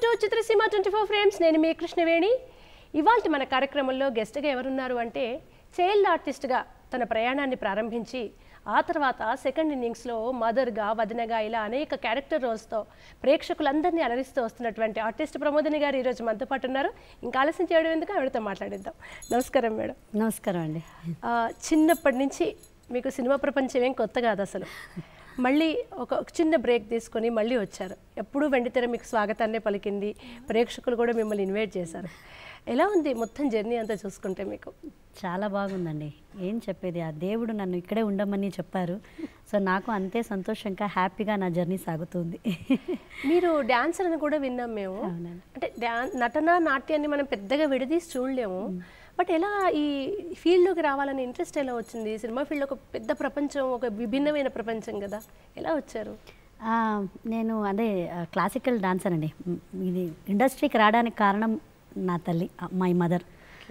To Chitraseema twenty four frames నేను మీ కృష్ణవేణి ఇవాళ మన కార్యక్రమంలో గెస్ట్గా ఎవరున్నారు అంటే చైల్డ్ ఆర్టిస్ట్గా తన ప్రయాణాన్ని ప్రారంభించి ఆ తర్వాత సెకండ్ ఇన్నింగ్స్లో మదర్గా వదినగా ఇలా అనేక క్యారెక్టర్ రోల్స్తో ప్రేక్షకులందరినీ అలరిస్తూ వస్తున్నటువంటి ఆర్టిస్ట్ ప్రమోదిని గారు ఈరోజు మనతో పాటు ఉన్నారు ఇంకా ఆలస్యం చేయడం ఎందుకు ఆవిడతో మాట్లాడిద్దాం నమస్కారం మేడం నమస్కారం అండి ఆ, చిన్నప్పటి నుంచి మీకు సినిమా ప్రపంచం ఏం కొత్త కాదు అసలు మళ్ళీ ఒక ఒక చిన్న బ్రేక్ తీసుకొని మళ్ళీ వచ్చారు ఎప్పుడూ వెండితెర మీకు స్వాగతాన్నే పలికింది ప్రేక్షకులు కూడా మిమ్మల్ని ఇన్వైట్ చేశారు ఎలా ఉంది మొత్తం జర్నీ అంతా చూసుకుంటే మీకు చాలా బాగుందండి ఏం చెప్పేది ఆ దేవుడు నన్ను ఇక్కడే ఉండమని చెప్పారు సో నాకు అంతే సంతోషంగా హ్యాపీగా నా జర్నీ సాగుతుంది మీరు డాన్సర్ అని కూడా విన్నాం మేము అవునండి. అంటే డాన్ నటన నాట్యాన్ని మనం పెద్దగా విడదీసి చూడలేము బట్ ఎలా ఈ ఫీల్డ్లోకి రావాలని ఇంట్రెస్ట్ ఎలా వచ్చింది సినిమా ఫీల్డ్ ఒక పెద్ద ప్రపంచం ఒక విభిన్నమైన ప్రపంచం కదా ఎలా వచ్చారు ఆ, నేను అదే క్లాసికల్ డాన్సర్ అండి మ్, ఇది ఇండస్ట్రీకి రావడానికి కారణం నా తల్లి మై మదర్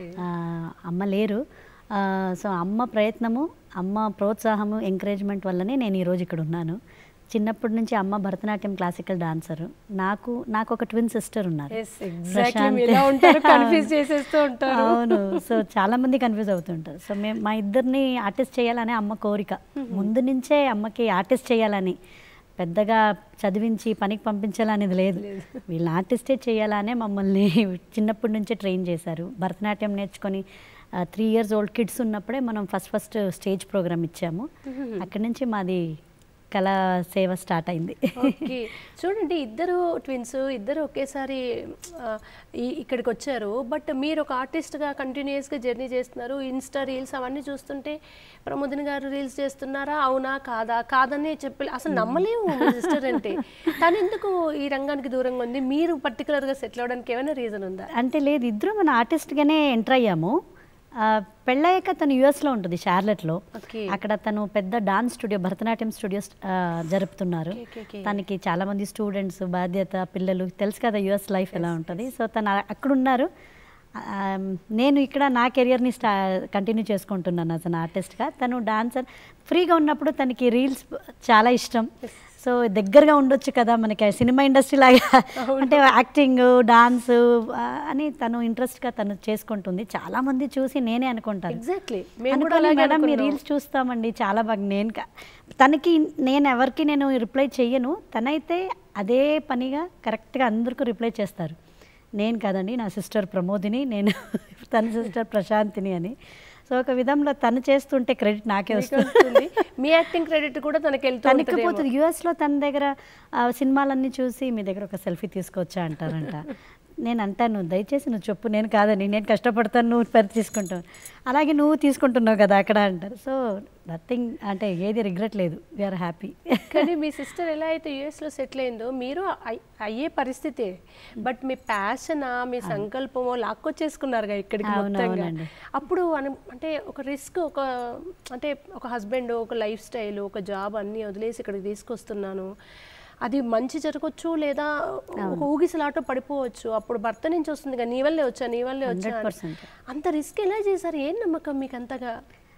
అమ్మ లేరు ఆ, సో అమ్మ ప్రయత్నము అమ్మ ప్రోత్సాహము ఎంకరేజ్మెంట్ వల్లనే నేను ఈరోజు ఇక్కడ ఉన్నాను చిన్నప్పటి నుంచి అమ్మ భరతనాట్యం క్లాసికల్ డాన్సర్ నాకు నాకు ఒక ట్విన్ సిస్టర్ ఉన్నారు Yes, exactly. ప్రశాంత్. మీరు ఎలా ఉంటారు? Confuse చేసేస్తూ ఉంటారు. అవును సో చాలా మంది కన్ఫ్యూజ్ అవుతుంటారు సో మేము మా ఇద్దరిని ఆర్టిస్ట్ చేయాలనే అమ్మ కోరిక ముందు నుంచే అమ్మకి ఆర్టిస్ట్ చేయాలని పెద్దగా చదివించి పనికి పంపించాలనేది లేదు వీళ్ళని ఆర్టిస్టే చేయాలనే మమ్మల్ని చిన్నప్పటి నుంచే ట్రైన్ చేశారు భరతనాట్యం నేర్చుకొని త్రీ ఇయర్స్ ఓల్డ్ కిడ్స్ ఉన్నప్పుడే మనం ఫస్ట్ ఫస్ట్ స్టేజ్ ప్రోగ్రామ్ ఇచ్చాము అక్కడి నుంచి మాది కళా సేవ స్టార్ట్ అయింది ఓకే చూడండి ఇద్దరు ట్విన్స్ ఇద్దరు ఒకేసారి ఆ, ఈ- ఇక్కడికి వచ్చారు బట్ మీరు ఒక ఆర్టిస్ట్గా కంటిన్యూస్గా జర్నీ చేస్తున్నారు ఇన్స్టా రీల్స్ అవన్నీ చూస్తుంటే ప్రమోదిని గారు రీల్స్ చేస్తున్నారా అవునా కాదా కాదని చెప్పి అసలు నమ్మలేము మీ సిస్టర్ అంటే తను ఎందుకు ఈ రంగానికి దూరంగా ఉంది మీరు పర్టికులర్గా సెటిల్ అవ్వడానికి ఏమైనా రీజన్ ఉందా అంటే లేదు ఇద్దరు మన ఆర్టిస్ట్గానే ఎంటర్ అయ్యాము ఆ, పెళ్ళయ్యాక తను యుఎస్లో ఉంటుంది షార్లెట్లో ఓకే అక్కడ తను పెద్ద డాన్స్ స్టూడియో భరతనాట్యం స్టూడియోస్ ఆ, జరుపుతున్నారు ఓకే, ఓకే. తనకి చాలా మంది స్టూడెంట్స్ బాధ్యత పిల్లలు తెలుసు కదా యుఎస్ లైఫ్ ఎలా ఉంటుంది సో తను ఆ- అక్కడ ఉన్నారు ఆ, నేను ఇక్కడ నా కెరియర్ని స్టా కంటిన్యూ చేసుకుంటున్నాను అతను ఆర్టిస్ట్గా తను డాన్సర్ ఫ్రీగా ఉన్నప్పుడు తనకి రీల్స్ చాలా ఇష్టం సో దగ్గరగా ఉండొచ్చు కదా మనకి సినిమా ఇండస్ట్రీ లాగా అంటే యాక్టింగ్ డాన్స్ అని తను ఇంట్రెస్ట్గా తను చేసుకుంటుంది చాలా మంది చూసి నేనే అనుకుంటాను ఎగ్జాక్ట్లీ మేము కూడా అనుకోని అలాగే మేడం మీ అనుకున్నాం. రీల్స్ చూస్తామండి చాలా బాగా నేను క- తనకి నేను ఎవరికి నేను రిప్లై చెయ్యను తనైతే అదే పనిగా కరెక్ట్గా అందరికీ రిప్లై చేస్తారు నేను కాదండి నా సిస్టర్ ప్రమోదిని నేను తన సిస్టర్ ప్రశాంతిని అని సో ఒక విధంలో తను చేస్తుంటే క్రెడిట్ నాకే మీకు వస్తుంది వస్తుంది. మీ యాక్టింగ్ క్రెడిట్ కూడా తనకి వెళ్తూ తనకి ఉంటుందేమో. పోతుంది యూఎస్లో తన దగ్గర ఆ, సినిమాలన్నీ చూసి మీ దగ్గర ఒక సెల్ఫీ తీసుకొచ్చా అంటారంట నేను అంటాను దయచేసి నువ్వు చెప్పు నేను కాదని నేను కష్టపడతాను నువ్వు పరి తీసుకుంటావు అలాగే నువ్వు తీసుకుంటున్నావు కదా అక్కడ అంటారు సో నథింగ్ అంటే ఏది రిగ్రెట్ లేదు వీఆర్ హ్యాపీ కానీ మీ సిస్టర్ ఎలా అయితే యుఎస్లో సెటిల్ అయిందో మీరు అయ్- అయ్యే పరిస్థితే బట్ మీ ప్యాషన్ మీ సంకల్పమో లాక్కొచ్చేసుకున్నారుగా ఇక్కడికి అవును, మొత్తంగా అవునండి. అప్పుడు అను- అంటే ఒక రిస్క్ ఒక అంటే ఒక హస్బెండ్ ఒక లైఫ్ స్టైల్ ఒక జాబ్ అన్నీ వదిలేసి ఇక్కడికి తీసుకొస్తున్నాను అది మంచి జరగచ్చు లేదా ఒక ఊగిసలాట పడిపోవచ్చు అప్పుడు భర్త నుంచి వస్తుంది కదా నీ వల్లే వచ్చా నీ వల్లే వచ్చా అని. 100%. అంత రిస్క్ ఎలా చేశారు ఏం నమ్మకం మీకు అంతగా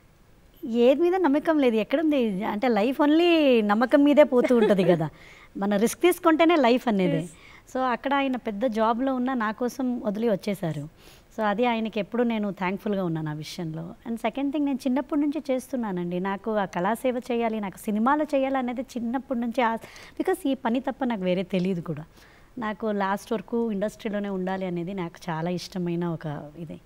ఏది మీద నమ్మకం లేదు ఎక్కడుంది అంటే లైఫ్ ఓన్లీ నమ్మకం మీదే పోతూ ఉంటుంది కదా మన రిస్క్ తీసుకుంటేనే లైఫ్ అనేది సో అక్కడ ఆయన పెద్ద జాబ్లో ఉన్న నా కోసం వదిలి వచ్చేసారు సో అది ఆయనకి ఎప్పుడు నేను థ్యాంక్ఫుల్గా ఉన్నాను ఆ విషయంలో అండ్ సెకండ్ థింగ్ నేను చిన్నప్పటి నుంచి చేస్తున్నానండి నాకు ఆ కళాసేవ చేయాలి నాకు సినిమాలో చేయాలి అనేది చిన్నప్పటి నుంచి బికాస్ ఈ పని తప్ప నాకు వేరే తెలియదు కూడా నాకు లాస్ట్ వరకు ఇండస్ట్రీలోనే ఉండాలి అనేది నాకు చాలా ఇష్టమైన ఒక ఇది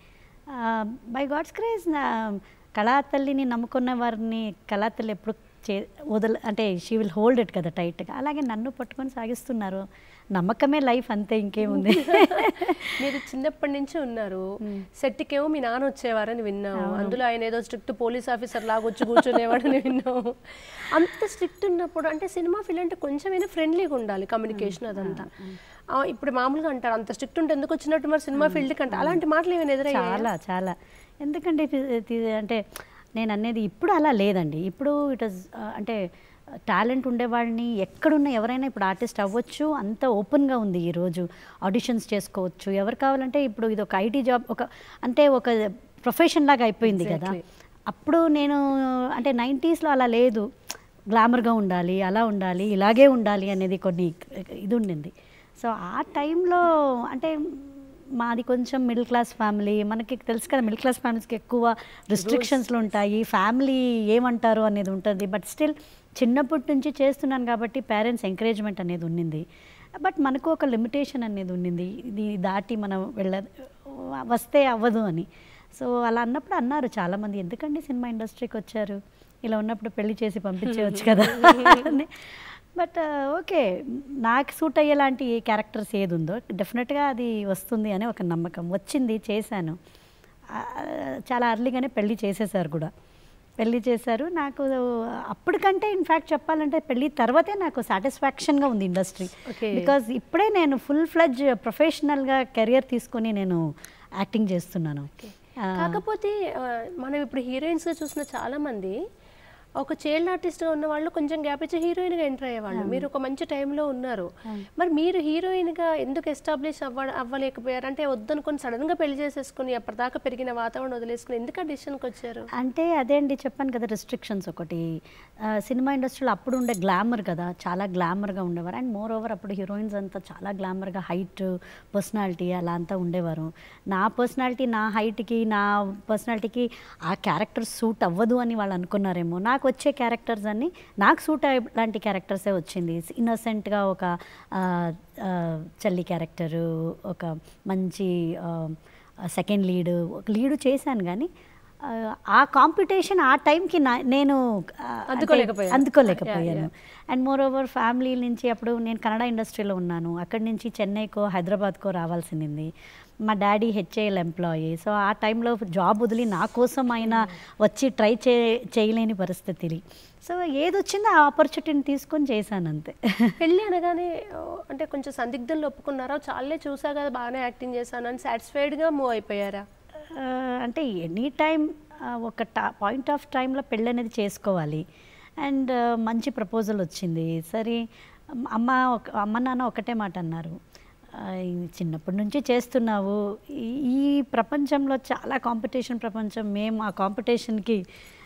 బై గాడ్స్ క్రేజ్ నా కళాతల్లిని నమ్ముకున్న వారిని కళాతల్లి ఎప్పుడు చే వదల అంటే షీ విల్ హోల్డ్ ఇట్ కదా టైట్గా అలాగే నన్ను పట్టుకొని సాగిస్తున్నారు నమ్మకమే లైఫ్ అంతే ఇంకేముంది మీరు చిన్నప్పటి నుంచి ఉన్నారు సెట్కేమో మీ నాన్న వచ్చేవారని విన్నాము అందులో ఆయన ఏదో స్ట్రిక్ట్ పోలీస్ ఆఫీసర్ లాగా వచ్చి కూర్చునేవాడని విన్నాము అంత స్ట్రిక్ట్ ఉన్నప్పుడు అంటే సినిమా ఫీల్ అంటే కొంచెమైనా ఫ్రెండ్లీగా ఉండాలి కమ్యూనికేషన్ అదంతా ఆ, ఇప్పుడు మామూలుగా అంటారు అంత స్ట్రిక్ట్ ఉంటే ఎందుకు వచ్చినట్టు మరి సినిమా ఫీల్డ్ కంటే అలాంటి మాటలు ఏమైనా ఎదురయ్యాయా చాలా చాలా ఎందుకంటే ఇది- ఇది అంటే నేను అనేది ఇప్పుడు అలా లేదండి ఇప్పుడు ఇట్ ఇస్ అంటే టాలెంట్ ఉండేవాడిని ఎక్కడున్న ఎవరైనా ఇప్పుడు ఆర్టిస్ట్ అవ్వచ్చు అంత ఓపెన్గా ఉంది ఈరోజు ఆడిషన్స్ చేసుకోవచ్చు ఎవరు కావాలంటే ఇప్పుడు ఇది ఒక ఐటీ జాబ్ ఒక అంటే ఒక ప్రొఫెషన్ లాగా అయిపోయింది కదా అప్పుడు నేను అంటే నైంటీస్లో అలా లేదు గ్లామర్గా ఉండాలి అలా ఉండాలి ఇలాగే ఉండాలి అనేది కొన్ని ఇది ఉండింది సో ఆ టైంలో అంటే మాది కొంచెం మిడిల్ క్లాస్ ఫ్యామిలీ మనకి తెలుసు కదా మిడిల్ క్లాస్ ఫ్యామిలీస్కి ఎక్కువ రిస్ట్రిక్షన్స్లు ఉంటాయి ఫ్యామిలీ ఏమంటారు అనేది ఉంటుంది బట్ స్టిల్ చిన్నప్పటి నుంచి చేస్తున్నాను కాబట్టి పేరెంట్స్ ఎంకరేజ్మెంట్ అనేది ఉండింది బట్ మనకు ఒక లిమిటేషన్ అనేది ఉండింది ఇది దాటి మనం వెళ్ళ వస్తే అవ్వదు అని సో అలా అన్నప్పుడు అన్నారు చాలామంది ఎందుకండి సినిమా ఇండస్ట్రీకి వచ్చారు ఇలా ఉన్నప్పుడు పెళ్లి చేసి పంపించేయచ్చు కదా అని బట్ ఓకే నాకు సూట్ అయ్యేలాంటి ఏ క్యారెక్టర్స్ ఏది ఉందో డెఫినెట్గా అది వస్తుంది అని ఒక నమ్మకం వచ్చింది చేశాను ఆ, చాలా అర్లీగానే పెళ్లి చేసేసారు కూడా పెళ్లి చేశారు నాకు అప్పటికంటే ఇన్ఫ్యాక్ట్ చెప్పాలంటే పెళ్లి తర్వాతే నాకు సాటిస్ఫాక్షన్గా ఉంది ఇండస్ట్రీ Okay. బికాజ్ ఇప్పుడే నేను ఫుల్ ఫ్లెడ్జ్ ప్రొఫెషనల్గా కెరియర్ తీసుకొని నేను యాక్టింగ్ చేస్తున్నాను ఆ, కాకపోతే ఆ, మనం ఇప్పుడు హీరోయిన్స్ చూసిన చాలా మంది ఒక చైల్డ్ ఆర్టిస్ట్గా ఉన్న వాళ్ళు కొంచెం గ్యాప్ ఇచ్చి హీరోయిన్గా ఎంటర్ అయ్యేవాళ్ళు మీరు ఒక మంచి టైంలో ఉన్నారు మరి మీరు హీరోయిన్గా ఎందుకు ఎస్టాబ్లిష్ అవ్వ అవ్వలేకపోయారు అంటే వద్దనుకొని సడన్గా పెళ్లి చేసేసుకుని అప్పటిదాకా పెరిగిన వాతావరణం వదిలేసుకుని ఎందుకు ఆ డిసిషన్కి వచ్చారు అంటే అదే అండి చెప్పాను కదా రెస్ట్రిక్షన్స్ ఒకటి ఆ, సినిమా ఇండస్ట్రీలో అప్పుడు ఉండే గ్లామర్ కదా చాలా గ్లామర్గా ఉండేవారు అండ్ మోర్ ఓవర్ అప్పుడు హీరోయిన్స్ అంతా చాలా గ్లామర్గా హైట్ పర్సనాలిటీ అలా అంతా ఉండేవారు నా పర్సనాలిటీ నా హైట్కి నా పర్సనాలిటీకి ఆ క్యారెక్టర్ సూట్ అవ్వదు అని వాళ్ళు అనుకున్నారేమో నాకు వచ్చే క్యారెక్టర్స్ అన్నీ నాకు సూట్ లాంటి క్యారెక్టర్సే వచ్చింది ఇన్నోసెంట్గా ఒక ఆ, ఆ, చల్లి క్యారెక్టరు ఒక మంచి సెకండ్ లీడ్ ఒక లీడు చేశాను కానీ ఆ, ఆ కాంపిటీషన్ ఆ టైంకి నా నేను ఆ, అంటే అందుకోలేకపోయారు. అందుకోలేకపోయాను అండ్ మోర్ ఓవర్ ఫ్యామిలీ నుంచి అప్పుడు నేను కన్నడ ఇండస్ట్రీలో ఉన్నాను అక్కడి నుంచి చెన్నైకో హైదరాబాద్కో రావాల్సింది మా డాడీ హెచ్ఏఎల్ ఎంప్లాయీ సో ఆ టైంలో జాబ్ వదిలి నా కోసం ఆయన వచ్చి ట్రై చే చేయలేని పరిస్థితి సో ఏది వచ్చిందో ఆ ఆపర్చునిటీని తీసుకొని చేశాను అంతే పెళ్ళి అనగానే ఓ, అంటే కొంచెం సందిగ్ధంలో ఒప్పుకున్నారా చాలే చూసా కదా బాగానే యాక్టింగ్ చేశాను అని సాటిస్ఫైడ్గా మూవ్ అయిపోయారా ఆ, అంటే ఎనీ టైం ఒక టా పాయింట్ ఆఫ్ టైంలో పెళ్ళి అనేది చేసుకోవాలి అండ్ మంచి ప్రపోజల్ వచ్చింది సరే అమ్- అమ్మ ఒక అమ్మ నాన్న ఒకటే మాట అన్నారు ఆ, ఇది చిన్నప్పటి నుంచి చేస్తున్నావు ఈ- ఈ ప్రపంచంలో చాలా కాంపిటీషన్ ప్రపంచం మేము ఆ కాంపిటీషన్కి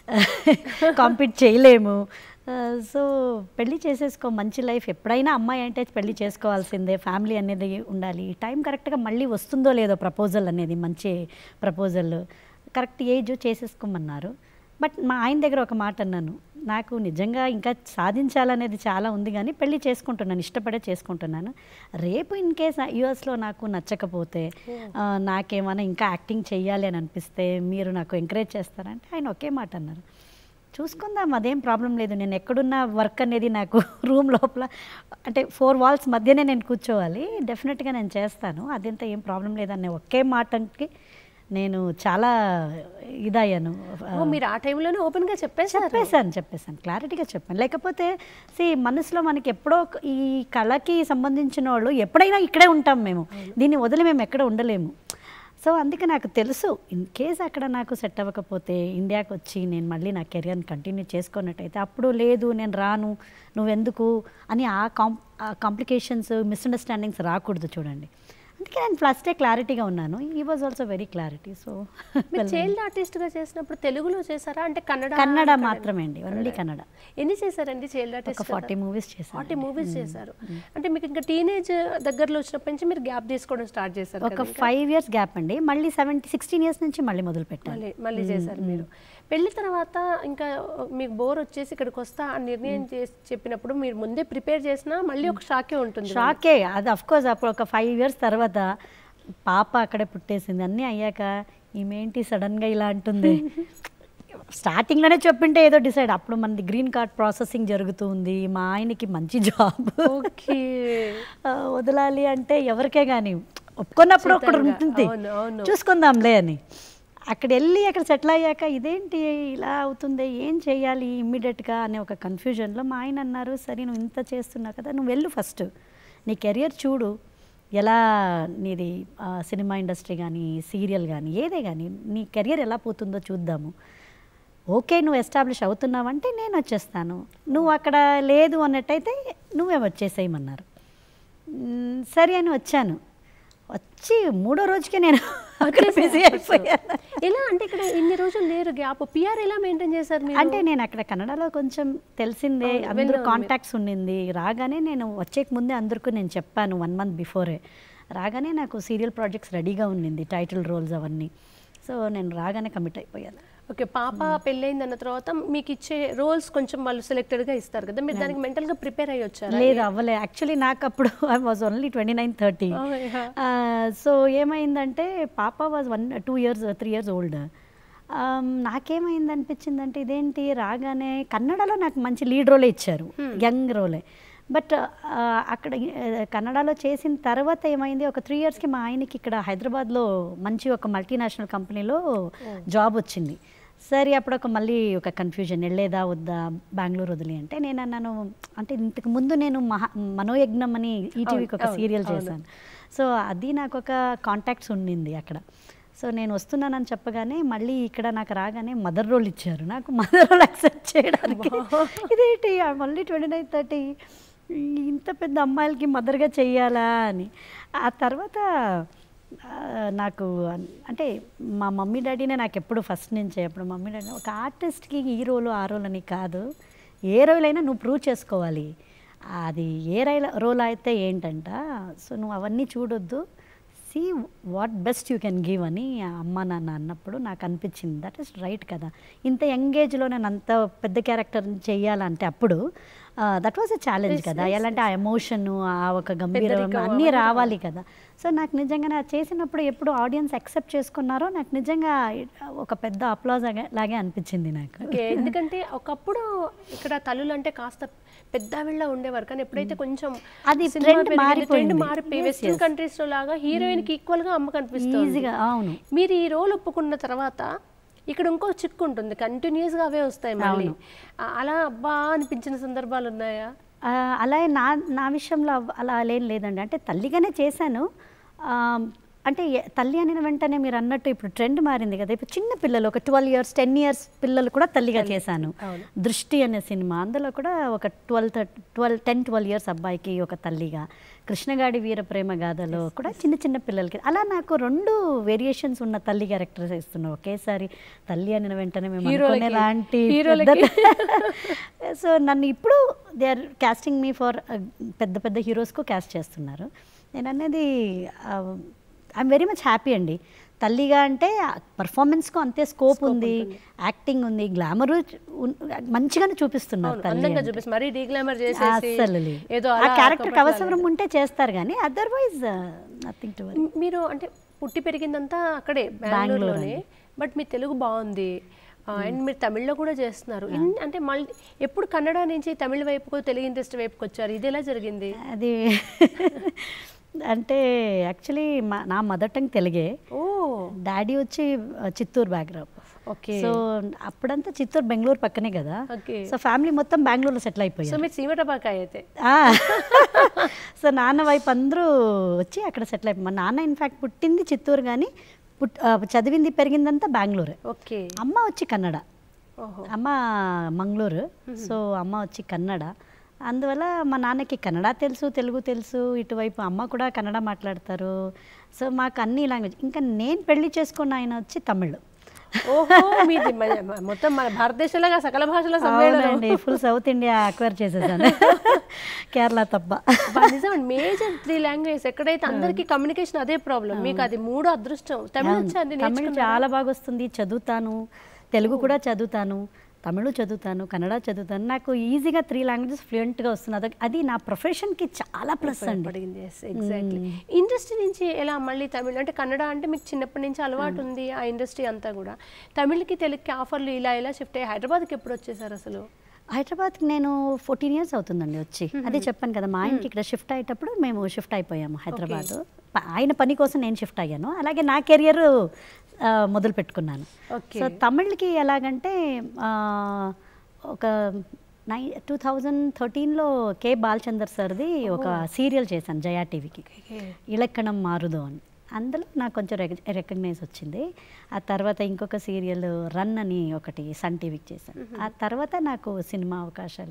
కాంపీట్ చేయలేము సో పెళ్లి చేసేసుకో మంచి లైఫ్ ఎప్పుడైనా అమ్మాయి అంటే పెళ్లి చేసుకోవాల్సిందే ఫ్యామిలీ అనేది ఉండాలి ఈ టైం కరెక్ట్గా మళ్ళీ వస్తుందో లేదో ప్రపోజల్ అనేది మంచి ప్రపోజల్ కరెక్ట్ ఏజ్ చేసేసుకోమన్నారు బట్ మా ఆయన దగ్గర ఒక మాట అన్నాను నాకు నిజంగా ఇంకా సాధించాలనేది చాలా ఉంది కానీ పెళ్లి చేసుకుంటున్నాను ఇష్టపడే చేసుకుంటున్నాను రేపు ఇన్ కేస్ యూఎస్లో నాకు నచ్చకపోతే ఆ, నాకేమైనా ఇంకా యాక్టింగ్ చెయ్యాలి అని అనిపిస్తే మీరు నాకు ఎంకరేజ్ చేస్తారంటే ఆయన ఒకే మాట అన్నారు చూసుకుందాం అదేం ప్రాబ్లం లేదు నేను ఎక్కడున్న వర్క్ అనేది నాకు రూమ్ లోపల అంటే ఫోర్ వాల్స్ మధ్యనే నేను కూర్చోవాలి డెఫినెట్గా నేను చేస్తాను అదంతా ఏం ప్రాబ్లం లేదనే ఒకే మాటకి నేను చాలా ఇదయ్యాను ఓ, మీరు ఆ టైంలోనే ఓపెన్గా చెప్పేశారు చెప్పేశాను చెప్పేశాను క్లారిటీగా చెప్పాను లేకపోతే సి మనసులో మనకి ఎప్పుడో ఒక- ఈ కళకి సంబంధించిన వాళ్ళు ఎప్పుడైనా ఇక్కడే ఉంటాం మేము దీన్ని వదిలి మేము ఎక్కడ ఉండలేము సో అందుకే నాకు తెలుసు ఇన్ కేస్ అక్కడ నాకు సెట్ అవ్వకపోతే ఇండియాకి వచ్చి నేను మళ్ళీ నా కెరియర్ని కంటిన్యూ చేసుకున్నట్టయితే అప్పుడు లేదు నేను రాను నువ్వెందుకు అని ఆ కాం కాంప్లికేషన్స్ మిస్అండర్స్టాండింగ్స్ రాకూడదు చూడండి అందుకే నేను ఫస్టే క్లారిటీగా ఉన్నాను he was also very clarity so మీరు చైల్డ్ ఆర్టిస్ట్గా చేసినప్పుడు తెలుగులో చేశారా అంటే కన్నడ కన్నడ మాత్రమే అండి ఓన్లీ కన్నడ ఎన్ని చేశారండి చైల్డ్ ఒక ఆర్టిస్ట్ ఫార్టీ మూవీస్ చేశాను ఫార్టీ మూవీస్ చేశారు అంటే మీకు ఇంకా టీనేజ్ దగ్గరలో వచ్చినప్పటి నుంచి మీరు గ్యాప్ తీసుకోవడం స్టార్ట్ చేశారు ఒక కదా ఇంకా? ఫైవ్ ఇయర్స్ గ్యాప్ అండి మళ్ళీ సెవెంటీ సిక్స్టీన్ ఇయర్స్ నుంచి మళ్ళీ మొదలు పెట్టాను మళ్ళీ మళ్ళీ చేశారు మీరు పెళ్లి తర్వాత ఇంకా మీకు బోర్ వచ్చేసి ఇక్కడికి వస్తా అని నిర్ణయం చేసి చెప్పినప్పుడు మీరు ముందే ప్రిపేర్ చేసినా మళ్ళీ ఒక షాకే ఉంటుంది షాకే అది అఫ్ కోర్స్ అప్పుడు ఒక ఫైవ్ ఇయర్స్ తర్వాత పాప అక్కడే పుట్టేసింది అన్నీ అయ్యాక ఈమెంటి సడన్గా ఇలా అంటుంది స్టార్టింగ్లోనే చెప్పింటే ఏదో డిసైడ్ అప్పుడు మనది గ్రీన్ కార్డ్ ప్రాసెసింగ్ జరుగుతుంది మా ఆయనకి మంచి జాబ్ ఓకే వదలాలి అంటే ఎవరికే కానీ ఒప్పుకున్నప్పుడు ఒకటి ఖచ్చితంగా. ఉంటుంది అవును, అవును. చూసుకుందాంలే అని అక్కడ వెళ్ళి అక్కడ సెటిల్ అయ్యాక ఇదేంటి ఇలా అవుతుంది ఏం చేయాలి ఇమ్మీడియట్గా అనే ఒక కన్ఫ్యూజన్లో మా ఆయన అన్నారు సరే నువ్వు ఇంత చేస్తున్నావు కదా నువ్వు వెళ్ళు ఫస్ట్ నీ కెరియర్ చూడు ఎలా నీది ఆ, సినిమా ఇండస్ట్రీ కానీ సీరియల్ కానీ ఏదే కానీ నీ కెరియర్ ఎలా పోతుందో చూద్దాము ఓకే నువ్వు ఎస్టాబ్లిష్ అవుతున్నావంటే నేను వచ్చేస్తాను నువ్వు అక్కడ లేదు అన్నట్టయితే నువ్వే వచ్చేసేయమన్నారు మ్, సరే అని వచ్చాను వచ్చి మూడో రోజుకే నేను అక్కడ వచ్చేసారు. బిజీ అయిపోయాను ఎలా అంటే ఇక్కడ ఇన్ని రోజులు లేరు గ్యాప్ పిఆర్ ఎలా మెయింటైన్ చేశారు మీరు అంటే నేను అక్కడ కన్నడలో కొంచెం తెలిసిందే అవును, అందరూ విన్నాను కాంటాక్ట్స్ ఉండింది రాగానే నేను వచ్చేక ముందే అందరికీ నేను చెప్పాను వన్ మంత్ బిఫోరే రాగానే నాకు సీరియల్ ప్రాజెక్ట్స్ రెడీగా ఉండింది టైటిల్ రోల్స్ అవన్నీ సో నేను రాగానే కమిట్ అయిపోయాను ఓకే పాప పెళ్ళైంది అన్న తర్వాత మీకు ఇచ్చే రోల్స్ కొంచెం వాళ్ళు సెలెక్టెడ్ గా ఇస్తారు కదా మీరు దానికి మెంటల్ గా ప్రిపేర్ అయ్యి వచ్చారా లేదు అవ్వలే యాక్చువల్లీ నాకు అప్పుడు I was only twenty nine thirty Oh, yeah. So ఏమైందంటే పాప was one two years three years old నాకేమైంది అనిపించిందంటే ఇదేంటి రాగానే కన్నడలో నాకు మంచి లీడ్ రోలే ఇచ్చారు యంగ్ రోలే బట్ అక్కడ ఆ, కన్నడలో చేసిన తర్వాత ఏమైంది ఒక త్రీ ఇయర్స్కి మా ఆయనకి ఇక్కడ హైదరాబాద్లో మంచి ఒక మల్టీనేషనల్ కంపెనీలో జాబ్ వచ్చింది సరే అప్పుడు ఒక మళ్ళీ ఒక కన్ఫ్యూజన్ వెళ్ళేదా వద్దా బెంగళూరు వదిలి అంటే నేను అన్నాను అంటే ఇంతకు ముందు నేను మహా మనోయజ్ఞం అని ఈటీవీకి ఒక అవును, సీరియల్ అవును. చేశాను సో అది నాకు ఒక కాంటాక్ట్స్ ఉండింది అక్కడ సో నేను వస్తున్నానని చెప్పగానే మళ్ళీ ఇక్కడ నాకు రాగానే మదర్ రోల్ ఇచ్చారు నాకు మదర్ రోల్ యాక్సెప్ట్ చేయడానికి ఇదేంటి మళ్ళీ ట్వంటీ నైన్ థర్టీ ఇంత పెద్ద అమ్మాయిలకి మదర్గా చెయ్యాలా అని ఆ తర్వాత ఆ, నాకు అన్- అంటే మా మమ్మీ డాడీనే నాకు ఎప్పుడు ఫస్ట్ నుంచే ఎప్పుడు మమ్మీ డాడీ ఒక ఆర్టిస్ట్కి ఈ రోలు ఆ రోల్ అని కాదు ఏ రోల్ అయినా నువ్వు ప్రూవ్ చేసుకోవాలి అది ఏ రైల రోల్ అయితే ఏంటంట సో నువ్వు అవన్నీ చూడొద్దు see what best you can give అని ఆ అమ్మ నాన్న అన్నప్పుడు నాకు అనిపించింది దట్ ఈస్ రైట్ కదా ఇంత యంగ్ ఏజ్లో నేను అంత పెద్ద క్యారెక్టర్ చెయ్యాలంటే అప్పుడు that was a challenge Yes, కదా yes, ఎలా అంటే ఆ ఎమోషన్ ఆ ఒక గంభీరం పెద్దరికం అన్నీ అవన్నీ రావాలి కదా సో నాకు నిజంగా నా చేసినప్పుడు ఎప్పుడు ఆడియన్స్ యాక్సెప్ట్ చేసుకున్నారో నాకు నిజంగా ఒక పెద్ద అప్లాజ్ లాగే అనిపించింది నాకు ఓకే ఎందుకంటే ఒకప్పుడు ఇక్కడ తల్లులు అంటే కాస్త పెద్ద ఆవిళ్ళ ఉండేవారు కానీ ఎప్పుడైతే కొంచెం అది సినిమా trend పెరిగింది, మారిపోయింది. trend మారిపోయి Yes, వెస్ట్రన్ yes. కంట్రీస్ లో లాగా హీరోయిన్ కి ఈక్వల్ గా అమ్మ కనిపిస్తుంది ఈజీగా అవును మీరు ఈ రోల్ ఒప్పుకున్న తర్వాత ఇక్కడ ఇంకో చిక్కు ఉంటుంది కంటిన్యూస్ గా అవే వస్తాయి మళ్ళీ ఆ- అలా అబ్బా అనిపించిన సందర్భాలు ఉన్నాయా ఆ, అలాగే నా నా విషయంలో అవ్- అలా ఏం లేదండి అంటే తల్లిగానే చేశాను ఆ, అంటే ఎ- తల్లి అనిన వెంటనే మీరు అన్నట్టు ఇప్పుడు ట్రెండ్ మారింది కదా ఇప్పుడు చిన్న పిల్లలు ఒక ట్వెల్వ్ ఇయర్స్ టెన్ ఇయర్స్ పిల్లలు కూడా తల్లిగా చేశాను అవును. దృష్టి అనే సినిమా అందులో కూడా ఒక twelve twelve ten twelve years అబ్బాయికి ఒక తల్లిగా కృష్ణగాడి వీర ప్రేమ గాథలో కూడా చిన్న చిన్న పిల్లలకి అలా నాకు రెండు వేరియేషన్స్ ఉన్న తల్లి క్యారెక్టర్స్ ఇస్తున్నావు ఒకేసారి తల్లి అనిన వెంటనే మేము హీరోలకి, అనుకునే లాంటి హీరోలకి. పెద్ద సో నన్ను ఇప్పుడు they are casting me for పెద్ద పెద్ద హీరోస్కు కాస్ట్ చేస్తున్నారు నేను అనేది ఐఎమ్ వెరీ మచ్ హ్యాపీ అండి తల్లిగా అంటే పర్ఫార్మెన్స్కు అంతే స్కోప్ ఉంది యాక్టింగ్ ఉంది గ్లామర్ మంచిగానే చూపిస్తున్నారు అవును, తల్లి అందంగా అంటే. చూపిస్తుంది మరీ డీగ్లామర్ చేసేసి అస్సలు లేదు. ఏదో ఆ అలా క్యారెక్టర్కి కపటలా అవసరం ఉంటే చేస్తారు కానీ అదర్వైజ్ నథింగ్ టు వరీ మ్- మీరు అంటే పుట్టి పెరిగిందంతా అక్కడే బెంగళూరులోనే బట్ మీ తెలుగు బాగుంది అండ్ మీరు తమిళ్లో కూడా చేస్తున్నారు ఇన్- అంటే మళ్ళీ ఎప్పుడు కన్నడ నుంచి తమిళ వైపుకు తెలుగు ఇండస్ట్రీ వైపుకి వచ్చారు ఇది ఎలా జరిగింది అది అంటే యాక్చువల్లీ మా నా మదర్ టంగ్ తెలుగే ఓ డాడీ వచ్చి ఆ, చిత్తూరు బ్యాక్గ్రౌండ్ ఓకే సో అప్పుడంతా చిత్తూరు బెంగళూరు పక్కనే కదా ఓకే సో ఫ్యామిలీ మొత్తం బెంగళూరులో సెటిల్ సో అయిపోయారు మీరు సీమటపాకాయ అయితే ఆ. సో నాన్న వైపు అందరూ వచ్చి అక్కడ సెటిల్ అయిపోయి మా నాన్న ఇన్ఫ్యాక్ట్ పుట్టింది చిత్తూరు కానీ పుట్ ఆ, చదివింది పెరిగిందంతా బెంగళూరే ఓకే అమ్మ వచ్చి కన్నడ ఓహో అమ్మ మంగళూరు సో అమ్మ వచ్చి కన్నడ అందువల్ల మా నాన్నకి కన్నడ తెలుసు తెలుగు తెలుసు ఇటువైపు అమ్మ కూడా కన్నడ మాట్లాడతారు సో మాకు అన్ని లాంగ్వేజ్ ఇంకా నేను పెళ్లి చేసుకున్న ఆయన వచ్చి తమిళ్ ఓహో మీది మ- మ- మొత్తం మన భారతదేశంలో సకల భాషల సమ్మేళనం అవునండి ఫుల్ సౌత్ ఇండియా అక్వైర్ చేసేసాను కేరళ తప్ప నిజం మేజర్ త్రీ లాంగ్వేజ్ ఎక్కడైతే అందరికీ కమ్యూనికేషన్ అదే ప్రాబ్లం మీకు అది మూడు అదృష్టం తమిళ వచ్చా అండి తమిళ్ చాలా బాగా వస్తుంది చదువుతాను తెలుగు కూడా చదువుతాను తమిళ్ చదువుతాను కన్నడ చదువుతాను నాకు ఈజీగా త్రీ లాంగ్వేజెస్ ఫ్లూయెంట్గా వస్తుంది అది అది నా ప్రొఫెషన్కి చాలా ప్లస్ అండి పడింది ఎగ్జాక్ట్లీ ఇండస్ట్రీ నుంచి ఎలా మళ్ళీ తమిళ్ అంటే కన్నడ అంటే మీకు చిన్నప్పటి నుంచి అలవాటు ఉంది ఆ ఇండస్ట్రీ అంతా కూడా తమిళ్కి తెలుగుకి ఆఫర్లు ఇలా ఇలా షిఫ్ట్ అయ్యి హైదరాబాద్కి ఎప్పుడు వచ్చేసారు అసలు హైదరాబాద్కి నేను ఫోర్టీన్ ఇయర్స్ అవుతుందండి వచ్చి అదే చెప్పాను కదా మా ఆయనకి ఇక్కడ షిఫ్ట్ అయ్యేటప్పుడు మేము షిఫ్ట్ అయిపోయాము హైదరాబాద్ ప- ఆయన పని కోసం నేను షిఫ్ట్ అయ్యాను అలాగే నా కెరియర్ మొదలు పెట్టుకున్నాను ఓకే సో తమిళ్కి ఎలాగంటే ఆ, ఒక నై టూ థౌజండ్ థర్టీన్లో కే బాలచందర్ సార్ది ఒక సీరియల్ చేశాను జయా టీవీకి ఇలక్కణం మారుదో అని అందులో నాకు కొంచెం రికగ్నైజ్ వచ్చింది ఆ తర్వాత ఇంకొక సీరియల్ రన్ అని ఒకటి సన్ టీవీకి చేశాను ఆ తర్వాత నాకు సినిమా అవకాశాలు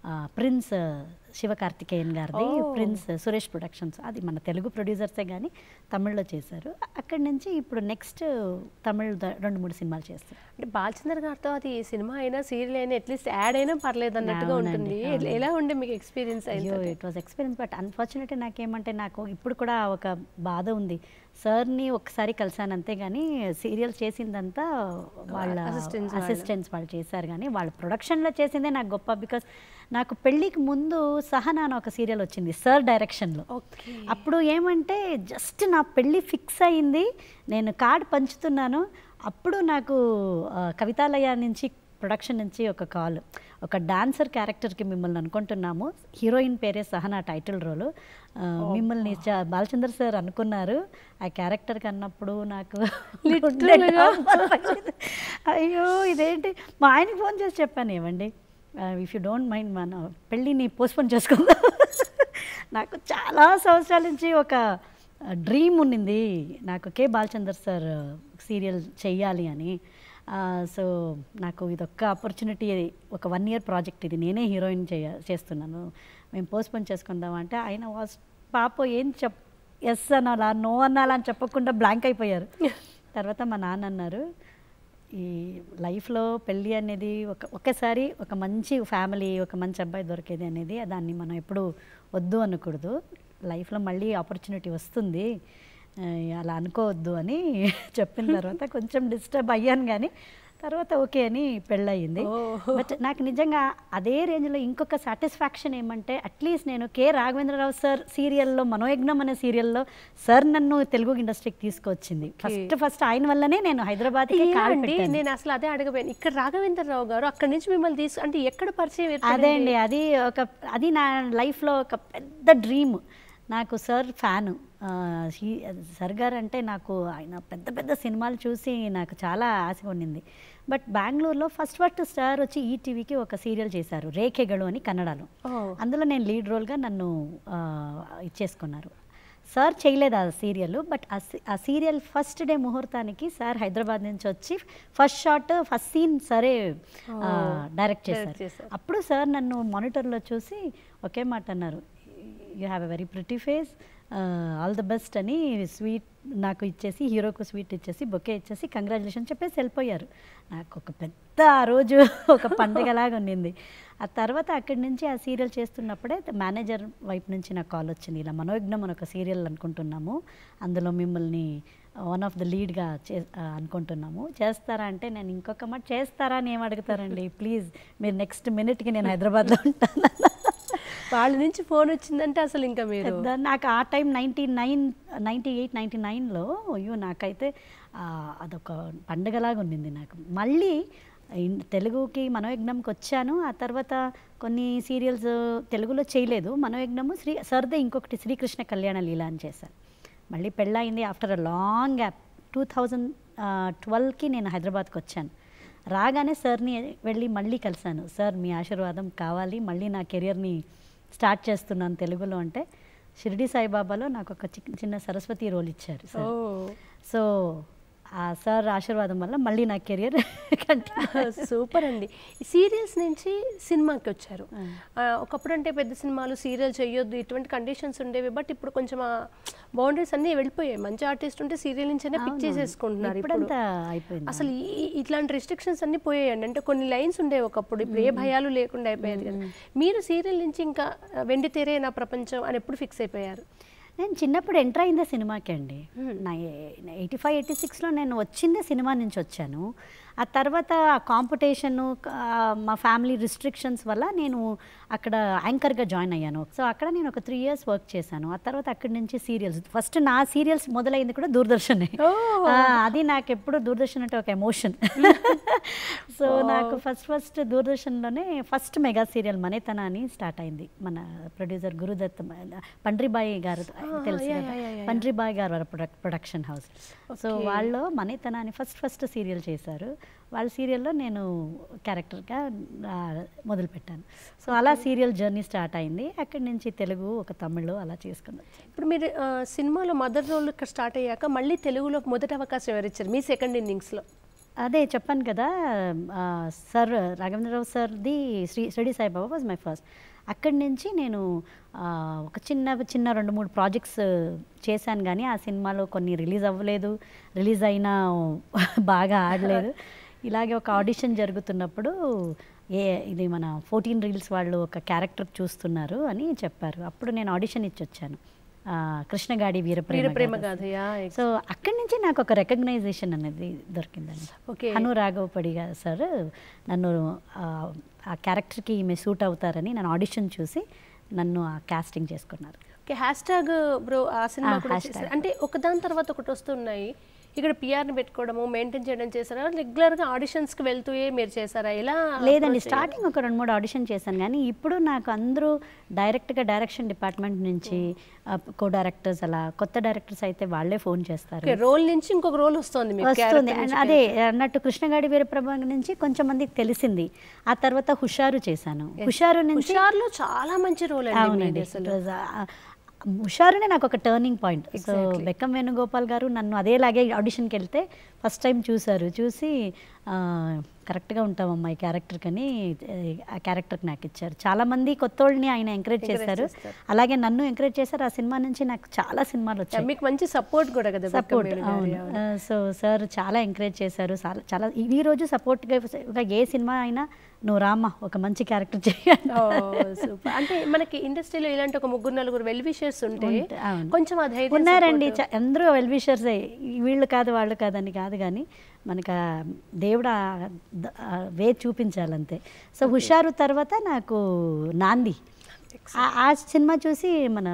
ఆ, ప్రిన్స్ శివకార్తికేయన్ గారిది Oh. ప్రిన్స్ సురేష్ ప్రొడక్షన్స్ అది మన తెలుగు ప్రొడ్యూసర్సే కానీ తమిళ్లో చేశారు అక్కడి నుంచి ఇప్పుడు నెక్స్ట్ తమిళ్ ద- రెండు మూడు సినిమాలు చేస్తారు అంటే బాలచంద్ర గారితో అది సినిమా అయినా సీరియల్ అయినా అట్లీస్ట్ యాడ్ అయినా పర్లేదు అన్నట్టుగా అవునండి, ఉంటుంది అవును. ఎలా ఉండే మీకు ఎక్స్పీరియన్స్ అయ్యో అయింది it was experience but unfortunately నాకేమంటే నాకు ఇప్పుడు కూడా ఒక బాధ ఉంది సార్ని ఒకసారి కలిసాను అంతేగాని సీరియల్ చేసిందంతా వాళ్ళ Assistants వాళ్ళు. అసిస్టెంట్స్ వాళ్ళు చేశారు కానీ వాళ్ళ ప్రొడక్షన్లో చేసిందే నాకు గొప్ప బికాస్ నాకు పెళ్ళికి ముందు సహనా అని ఒక సీరియల్ వచ్చింది సార్ డైరెక్షన్లో ఓకే అప్పుడు ఏమంటే జస్ట్ నా పెళ్ళి ఫిక్స్ అయింది నేను కార్డ్ పంచుతున్నాను అప్పుడు నాకు ఆ, కవితాలయ నుంచి ప్రొడక్షన్ నుంచి ఒక కాల్ ఒక డాన్సర్ క్యారెక్టర్కి మిమ్మల్ని అనుకుంటున్నాము హీరోయిన్ పేరే సహనా టైటిల్ రోలు ఆ, మిమ్మల్ని చ- బాలచంద్ర సార్ అనుకున్నారు ఆ క్యారెక్టర్కి అన్నప్పుడు నాకు Literally గా? అయ్యో ఇదేంటి మా ఆయనకి ఫోన్ చేసి చెప్పాను ఏమండి ఇఫ్ యూ డోంట్ మైండ్ మన పెళ్ళిని పోస్ట్పోన్ చేసుకుందాం నాకు చాలా సంవత్సరాల నుంచి ఒక డ్రీమ్ ఉండింది నాకు కే బాలచందర్ సార్ సీరియల్ చెయ్యాలి అని సో నాకు ఇదొక్క ఆపర్చునిటీ ఒక వన్ ఇయర్ ప్రాజెక్ట్ ఇది నేనే హీరోయిన్ చేయ చేస్తున్నాను మేము పోస్ట్పోన్ చేసుకుందాం అంటే ఆయన వాస్ పాప ఏం చెప్ ఎస్ అనాలా నో అనాలా అని చెప్పకుండా బ్లాంక్ అయిపోయారు తర్వాత మా నాన్న అన్నారు ఈ లైఫ్లో పెళ్ళి అనేది ఒక ఒకేసారి ఒక మంచి ఫ్యామిలీ ఒక మంచి అబ్బాయి దొరికేది అనేది దాన్ని మనం ఎప్పుడు వద్దు అనకూడదు లైఫ్లో మళ్ళీ ఆపర్చునిటీ వస్తుంది ఆ, అలా అనుకోవద్దు అని చెప్పిన తర్వాత కొంచెం డిస్టర్బ్ అయ్యాను కానీ తర్వాత ఓకే అని పెళ్ళయింది ఓహ్. బట్ నాకు నిజంగా అదే రేంజ్లో ఇంకొక సాటిస్ఫాక్షన్ ఏమంటే అట్లీస్ట్ నేను కె రాఘవేంద్రరావు సార్ సీరియల్లో మనోయజ్ఞం అనే సీరియల్లో సార్ నన్ను తెలుగు ఇండస్ట్రీకి తీసుకొచ్చింది ఫస్ట్ ఫస్ట్ ఆయన వల్లనే నేను హైదరాబాద్కి ఎలా కాల్ అండి పెట్టాను నేను అసలు అదే అడగబోయాను ఇక్కడ రాఘవేంద్రరావు గారు అక్కడి నుంచి మిమ్మల్ని తీసు అంటే ఎక్కడ పరిచయం ఏర్పడింది? అదే అండి అది ఒక అది నా లైఫ్లో ఒక పెద్ద డ్రీమ్ నాకు సార్ ఫ్యాను సార్ గారు అంటే నాకు ఆయన పెద్ద పెద్ద సినిమాలు చూసి నాకు చాలా ఆశ ఉండింది బట్ బెంగళూరులో ఫస్ట్ ఫస్ట్ స్టార్ వచ్చి ఈటీవీకి ఒక సీరియల్ చేశారు రేఖెగడు అని కన్నడలో ఓ, అందులో నేను లీడ్ రోల్గా నన్ను ఆ, ఇచ్చేసుకున్నారు సార్ చేయలేదు ఆ సీరియల్ బట్ ఆ సీ- ఆ సీరియల్ ఫస్ట్ డే ముహూర్తానికి సార్ హైదరాబాద్ నుంచి వచ్చి ఫస్ట్ షాట్ ఫస్ట్ సీన్ సరే ఆ, డైరెక్ట్ చేశారు చేశారు. అప్పుడు సార్ నన్ను మానిటర్లో చూసి ఒకే మాట అన్నారు you have a very pretty face all the best అని స్వీట్ నాకు ఇచ్చేసి హీరోకు స్వీట్ ఇచ్చేసి బొకే ఇచ్చేసి కంగ్రాచులేషన్ చెప్పేసి వెళ్ళిపోయారు నాకు ఒక పెద్ద ఆ రోజు ఒక పండగలాగా ఉండింది ఆ తర్వాత అక్కడి నుంచి ఆ సీరియల్ చేస్తున్నప్పుడే మేనేజర్ వైపు నుంచి నాకు కాల్ వచ్చింది ఇలా మనోజ్ఞం అని ఒక సీరియల్ అనుకుంటున్నాము అందులో మిమ్మల్ని వన్ ఆఫ్ ద లీడ్గా చే ఆ, అనుకుంటున్నాము చేస్తారా అంటే నేను ఇంకొక మాట చేస్తారా అని ఏం అడుగుతారండి ప్లీజ్ మీరు నెక్స్ట్ మినిట్కి నేను హైదరాబాద్లో ఉంటాను వాళ్ళ నుంచి ఫోన్ వచ్చిందంటే అసలు ఇంకా మీరు పెద్ద నాకు ఆ time ninety nine ninety eight ninety నైన్లో అయ్యో నాకైతే ఆ, అదొక పండగలాగా ఉండింది నాకు మళ్ళీ ఇన్- తెలుగుకి మనోయజ్ఞంకి వచ్చాను ఆ తర్వాత కొన్ని సీరియల్స్ తెలుగులో చేయలేదు మనోయజ్ఞము శ్రీ సర్దే ఇంకొకటి శ్రీకృష్ణ కళ్యాణ లీల అని చేశాను మళ్ళీ పెళ్ళయింది after a long gap two thousand ట్వెల్వ్కి నేను హైదరాబాద్కి వచ్చాను రాగానే సార్ని వెళ్ళి మళ్ళీ కలిశాను సార్ మీ ఆశీర్వాదం కావాలి మళ్ళీ నా కెరియర్ని స్టార్ట్ చేస్తున్నాను తెలుగులో అంటే షిరిడి సాయిబాబాలో నాకు ఒక చి- చిన్న సరస్వతి రోల్ ఇచ్చారు ఓ సార్ సో ఆ సార్ ఆశీర్వాదం వల్ల మళ్ళీ నా కెరియర్ కంటిన్యూ సూపర్ అండి ఈ సీరియల్స్ నుంచి సినిమాకి వచ్చారు ఆ, ఒకప్పుడు అంటే పెద్ద సినిమాలు సీరియల్ చేయొద్దు ఇటువంటి కండిషన్స్ ఉండేవి బట్ ఇప్పుడు కొంచెం ఆ బౌండరీస్ అన్నీ వెళ్ళిపోయాయి మంచి ఆర్టిస్ట్ ఉంటే సీరియల్ నుంచైనా పిక్ చేసేసుకుంటున్నారు ఇప్పుడు ఇప్పుడంతా అయిపోయింది అసలు ఈ- ఇట్లాంటి రెస్ట్రిక్షన్స్ అన్ని పోయాయండి అంటే కొన్ని లైన్స్ ఉండేవి ఒకప్పుడు ఇప్పుడు ఏ భయాలు లేకుండా అయిపోయారు కదా మీరు సీరియల్ నుంచి ఇంకా ఆ, వెండి తెరే నా ప్రపంచం అని ఎప్పుడు ఫిక్స్ అయిపోయారు నేను చిన్నప్పుడు ఎంటర్ అయిందే సినిమాకి అండి నా ఎయిటీ ఫైవ్ ఎయిటీ సిక్స్లో నేను వచ్చిందే సినిమా నుంచి వచ్చాను ఆ తర్వాత కాంపిటీషన్ మా ఫ్యామిలీ రిస్ట్రిక్షన్స్ వల్ల నేను అక్కడ యాంకర్గా జాయిన్ అయ్యాను సో అక్కడ నేను ఒక త్రీ ఇయర్స్ వర్క్ చేశాను ఆ తర్వాత అక్కడి నుంచి సీరియల్స్ ఫస్ట్ నా సీరియల్స్ మొదలైంది కూడా దూరదర్శనే Oh. ఆ, అది నాకు ఎప్పుడు దూరదర్శన్ అంటే ఒక ఎమోషన్ సో నాకు ఫస్ట్ ఫస్ట్ దూరదర్శన్లోనే ఫస్ట్ మెగా సీరియల్ మనేతన అని స్టార్ట్ అయింది మన ప్రొడ్యూసర్ గురుదత్ మ- పండ్రిబాయి గారు తెలుసు yeah, కదా yeah, yeah, yeah. పండ్రిబాయి గారు వారి ప్రొడక్ ప్రొడక్షన్ హౌస్ సో Okay. వాళ్ళు మనేతన అని ఫస్ట్ ఫస్ట్ సీరియల్ చేశారు వాళ్ళ సీరియల్లో నేను క్యారెక్టర్గా మొదలుపెట్టాను సో అలా సీరియల్ జర్నీ స్టార్ట్ అయింది అక్కడి నుంచి తెలుగు ఒక తమిళ్ అలా చేసుకున్నాను ఇప్పుడు మీరు ఆ, సినిమాలో మదర్ రోల్ ఇక్కడ స్టార్ట్ అయ్యాక మళ్ళీ తెలుగులో మొదటి అవకాశం ఎవరు ఇచ్చారు మీ సెకండ్ ఇన్నింగ్స్లో అదే చెప్పాను కదా ఆ, సార్ రాఘవేంద్రరావు సార్ది Shri Shirdi Sai Baba was my first అక్కడి నుంచి నేను ఆ, ఒక చిన్న చిన్న రెండు మూడు ప్రాజెక్ట్స్ చేశాను కానీ ఆ సినిమాలో కొన్ని రిలీజ్ అవ్వలేదు రిలీజ్ అయినా బాగా ఆడలేదు ఇలాగే ఒక ఆడిషన్ జరుగుతున్నప్పుడు ఏ ఇది మన ఫోర్టీన్ రీల్స్ వాళ్ళు ఒక క్యారెక్టర్ చూస్తున్నారు అని చెప్పారు అప్పుడు నేను ఆడిషన్ ఇచ్చి వచ్చాను ఆ, కృష్ణగాడి వీరప్రేమ వీరప్రేమ గాథ. గాథయా సో అక్కడి నుంచి నాకు ఒక రికగ్నైజేషన్ అనేది దొరికిందండి ఓకే హను రాఘవపడి గారు సార్ నన్ను ఆ, ఆ క్యారెక్టర్కి ఈమె సూట్ అవుతారని నన్ను ఆడిషన్ చూసి నన్ను ఆ కాస్టింగ్ చేసుకున్నారు ఓకే హ్యాష్ ట్యాగ్ బ్రో ఆ సినిమా ఆ, కూడా hashtag. చేశారు. అంటే ఒకదాని తర్వాత ఒకటి వస్తున్నాయి ఇక్కడ పిఆర్ని పెట్టుకోవడము మెయింటైన్ చేయడం చేశారా రెగ్యులర్గా ఆడిషన్స్కి వెళ్తూ మీరు చేశారా ఎలా లేదండి approach స్టార్టింగ్ ఒక రెండు మూడు ఆడిషన్ చేశాను కానీ ఇప్పుడు నాకు అందరూ డైరెక్ట్గా డైరెక్షన్ డిపార్ట్మెంట్ నుంచి కో డైరెక్టర్స్ అలా కొత్త డైరెక్టర్స్ అయితే వాళ్ళే ఫోన్ చేస్తారు ఓకే రోల్ నుంచి ఇంకొక రోల్ వస్తుంది మీకు వస్తుంది character అండ్ నుంచి అదే అన్నట్టు కృష్ణగాడి వీరప్రభ నుంచి కొంచెం మందికి తెలిసింది ఆ తర్వాత హుషారు చేశాను హుషారు నుంచి హుషార్లో చాలా మంచి రోల్ అండి అవునండి మీది అసలు It was, ఆ, హుషారునే నాకు ఒక turning point so Bekkam Venugopal గారు నన్ను అదేలాగే ఆడిషన్కి వెళ్తే ఫస్ట్ టైం చూశారు చూసి ఆ, కరెక్ట్గా ఉంటామమ్మా ఈ క్యారెక్టర్ కని ఆ క్యారెక్టర్కి నాకు ఇచ్చారు చాలా మంది కొత్త వాళ్ళని ఆయన ఎంకరేజ్ చేశారు అలాగే నన్ను ఎంకరేజ్ చేశారు ఆ సినిమా నుంచి నాకు చాలా సినిమాలు వచ్చాయి మీకు మంచి సపోర్ట్ కూడా కదా బెక్కం సపోర్ట్ వేణు గారి. అవును సో సార్ చాలా ఎంకరేజ్ చేశారు చాలా చాలా ఈ రోజు సపోర్ట్గా ఏ సినిమా అయినా నువ్వు రామ్మా ఒక మంచి క్యారెక్టర్ చేయాలి ఓ, super. అంటే మనకి ఇండస్ట్రీలో ఇలాంటి ఒక ముగ్గురు నలుగురు వెల్ విషర్స్ ఉంటే ఉంటే, అవును. కొంచెం ఆ ధైర్యం ఉన్నారండి చ- అందరూ వెల్ విషర్స్ వీళ్ళు కాదు వాళ్ళు కాదని కాదు కానీ మనకు ఆ దేవుడు ఆ ద- ఆ వే చూపించాలంతే సో హుషారు తర్వాత నాకు నాంది ఆ- ఆ సినిమా చూసి మన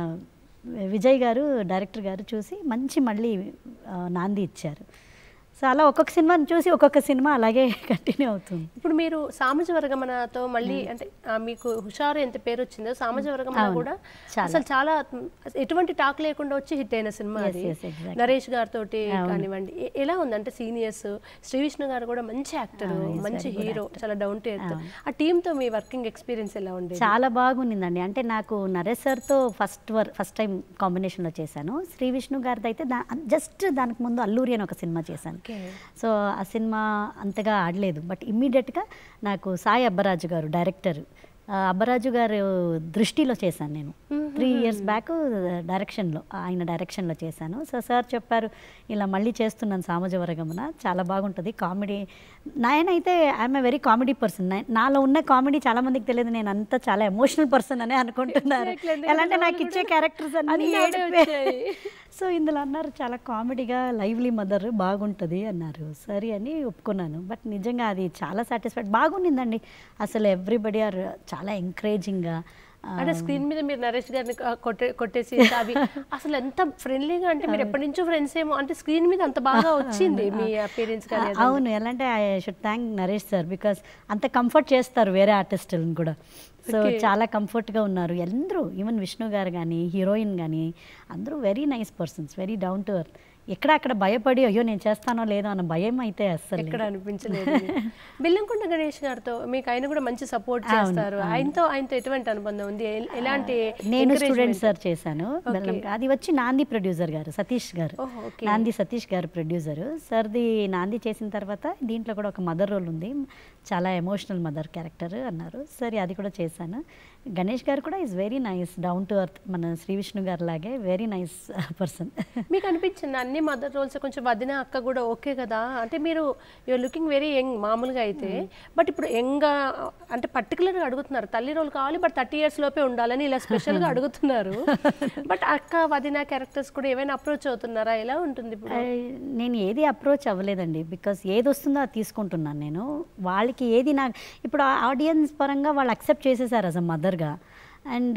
విజయ్ గారు డైరెక్టర్ గారు చూసి మంచి మళ్ళీ ఆ, నాంది ఇచ్చారు సో అలా ఒక్కొక్క సినిమాని చూసి ఒక్కొక్క సినిమా అలాగే కంటిన్యూ అవుతుంది ఇప్పుడు మీరు సామాజ వర్గమనతో మళ్ళీ అంటే ఆ, మీకు హుషారు ఎంత పేరు వచ్చిందో సామాజ వర్గమన అవును. కూడా చాలా. అసలు చాలా మ్, ఎటువంటి టాక్ లేకుండా వచ్చి హిట్ అయిన సినిమా Yes, అది yes, exactly. నరేష్ గారితో అవును. కానివ్వండి ఎ- ఎలా ఉంది అంటే సీనియర్స్ శ్రీ విష్ణు గారు కూడా మంచి యాక్టర్ అవును, he's మంచి very good హీరో actor. చాలా డౌన్ టు ఎర్త్ అవును. ఆ టీమ్ తో మీ వర్కింగ్ ఎక్స్పీరియన్స్ ఎలా ఉండేది చాలా బాగుండిందండి అంటే నాకు నరేష్ సార్తో ఫస్ట్ వర్ ఫస్ట్ టైం కాంబినేషన్లో చేశాను శ్రీ విష్ణు గారిది అయితే దా జస్ట్ దానికి ముందు అల్లూరి అని ఒక సినిమా చేశాను Okay. సో ఆ సినిమా అంతగా ఆడలేదు బట్ ఇమ్మీడియట్గా నాకు సాయి అబ్బరాజు గారు డైరెక్టర్ ఆ, అబ్బరాజు గారు దృష్టిలో చేశాను నేను త్రీ ఇయర్స్ బ్యాక్ డైరెక్షన్లో ఆయన డైరెక్షన్లో చేశాను సో సార్ చెప్పారు ఇలా మళ్ళీ చేస్తున్నాను సామాజ వర్గమున చాలా బాగుంటుంది కామెడీ నాయనైతే I'm a very comedy person నాలో ఉన్న కామెడీ చాలా మందికి తెలియదు నేను అంతా చాలా ఎమోషనల్ పర్సన్ అనే అనుకుంటున్నారు Exactly, ఎందుకంటే ఎలా అంటే నాకు వాళ్ళు ఇచ్చే కూడా క్యారెక్టర్స్ అన్ని అన్నీ అవే ఏడుపే. వచ్చాయి. సో ఇందులో అన్నారు చాలా కామెడీగా లైవ్లీ మదర్ బాగుంటుంది అన్నారు సరే అని ఒప్పుకున్నాను బట్ నిజంగా అది చాలా సాటిస్ఫైడ్ బాగుండిందండి అసలు ఎవ్రీబడి ఆర్ చాలా ఎంకరేజింగ్గా అంటే స్క్రీన్ మీద మీరు నరేష్ గారిని కొ- కొట్టే కొట్టేసి అవి అసలు ఎంత ఫ్రెండ్లీగా అంటే మీరు ఎప్పటి నుంచో ఫ్రెండ్స్ ఏమో అంటే స్క్రీన్ మీద అంత బాగా వచ్చింది మీ అపీరెన్స్ కానీ అదంతా. అవును ఎలా అంటే I should thank Naresh sir because అంత కంఫర్ట్ చేస్తారు వేరే ఆర్టిస్టులను కూడా సో Okay. చాలా కంఫర్ట్గా ఉన్నారు అందరూ ఈవెన్ విష్ణు గారు కానీ హీరోయిన్ కానీ అందరూ very nice persons very down to earth ఎక్కడ అక్కడ భయపడి అయ్యో నేను చేస్తానో లేదో అన్న భయం అయితే అస్సలు ఎక్కడ అనిపించలేదు బెల్లంకొండ గణేష్ గారితో మీకు ఆయన కూడా మంచి సపోర్ట్ అవును, చేస్తారు ఆయనతో ఆయనతో ఎటువంటి అనుబంధం ఉంది ఎ- ఎలాంటి నేను encouragement? స్టూడెంట్ సార్ చేశాను Okay. బెల్లం అది వచ్చి నాంది ప్రొడ్యూసర్ గారు సతీష్ గారు ఓహ్, okay. నాంది సతీష్ గారు ప్రొడ్యూసర్ సార్ది నాంది చేసిన తర్వాత దీంట్లో కూడా ఒక మదర్ రోల్ ఉంది చాలా ఎమోషనల్ మదర్ క్యారెక్టర్ అన్నారు సరే అది కూడా చేశాను గణేష్ గారు కూడా is very nice down to earth మన శ్రీ విష్ణు గారు లాగే వెరీ నైస్ పర్సన్ మీకు అనిపించింది అన్ని మదర్ రోల్స్ కొంచెం వదిన అక్క కూడా ఓకే కదా అంటే మీరు యూఆర్ లుకింగ్ వెరీ యంగ్ మామూలుగా అయితే బట్ ఇప్పుడు యంగ్ అంటే పర్టికులర్గా అడుగుతున్నారు తల్లి రోల్ కావాలి బట్ థర్టీ ఇయర్స్ లోపే ఉండాలని ఇలా స్పెషల్గా అడుగుతున్నారు బట్ అక్క వదిన క్యారెక్టర్స్ కూడా ఏమైనా అప్రోచ్ అవుతున్నారా ఎలా ఉంటుంది ఇప్పుడు నేను ఏది అప్రోచ్ అవ్వలేదండి బికాస్ ఏది వస్తుందో అది తీసుకుంటున్నాను నేను వాళ్ళకి ఏది నాకు ఇప్పుడు ఆడియన్స్ పరంగా వాళ్ళు అక్సెప్ట్ చేసేసారు అస్ అ మదర్గా అండ్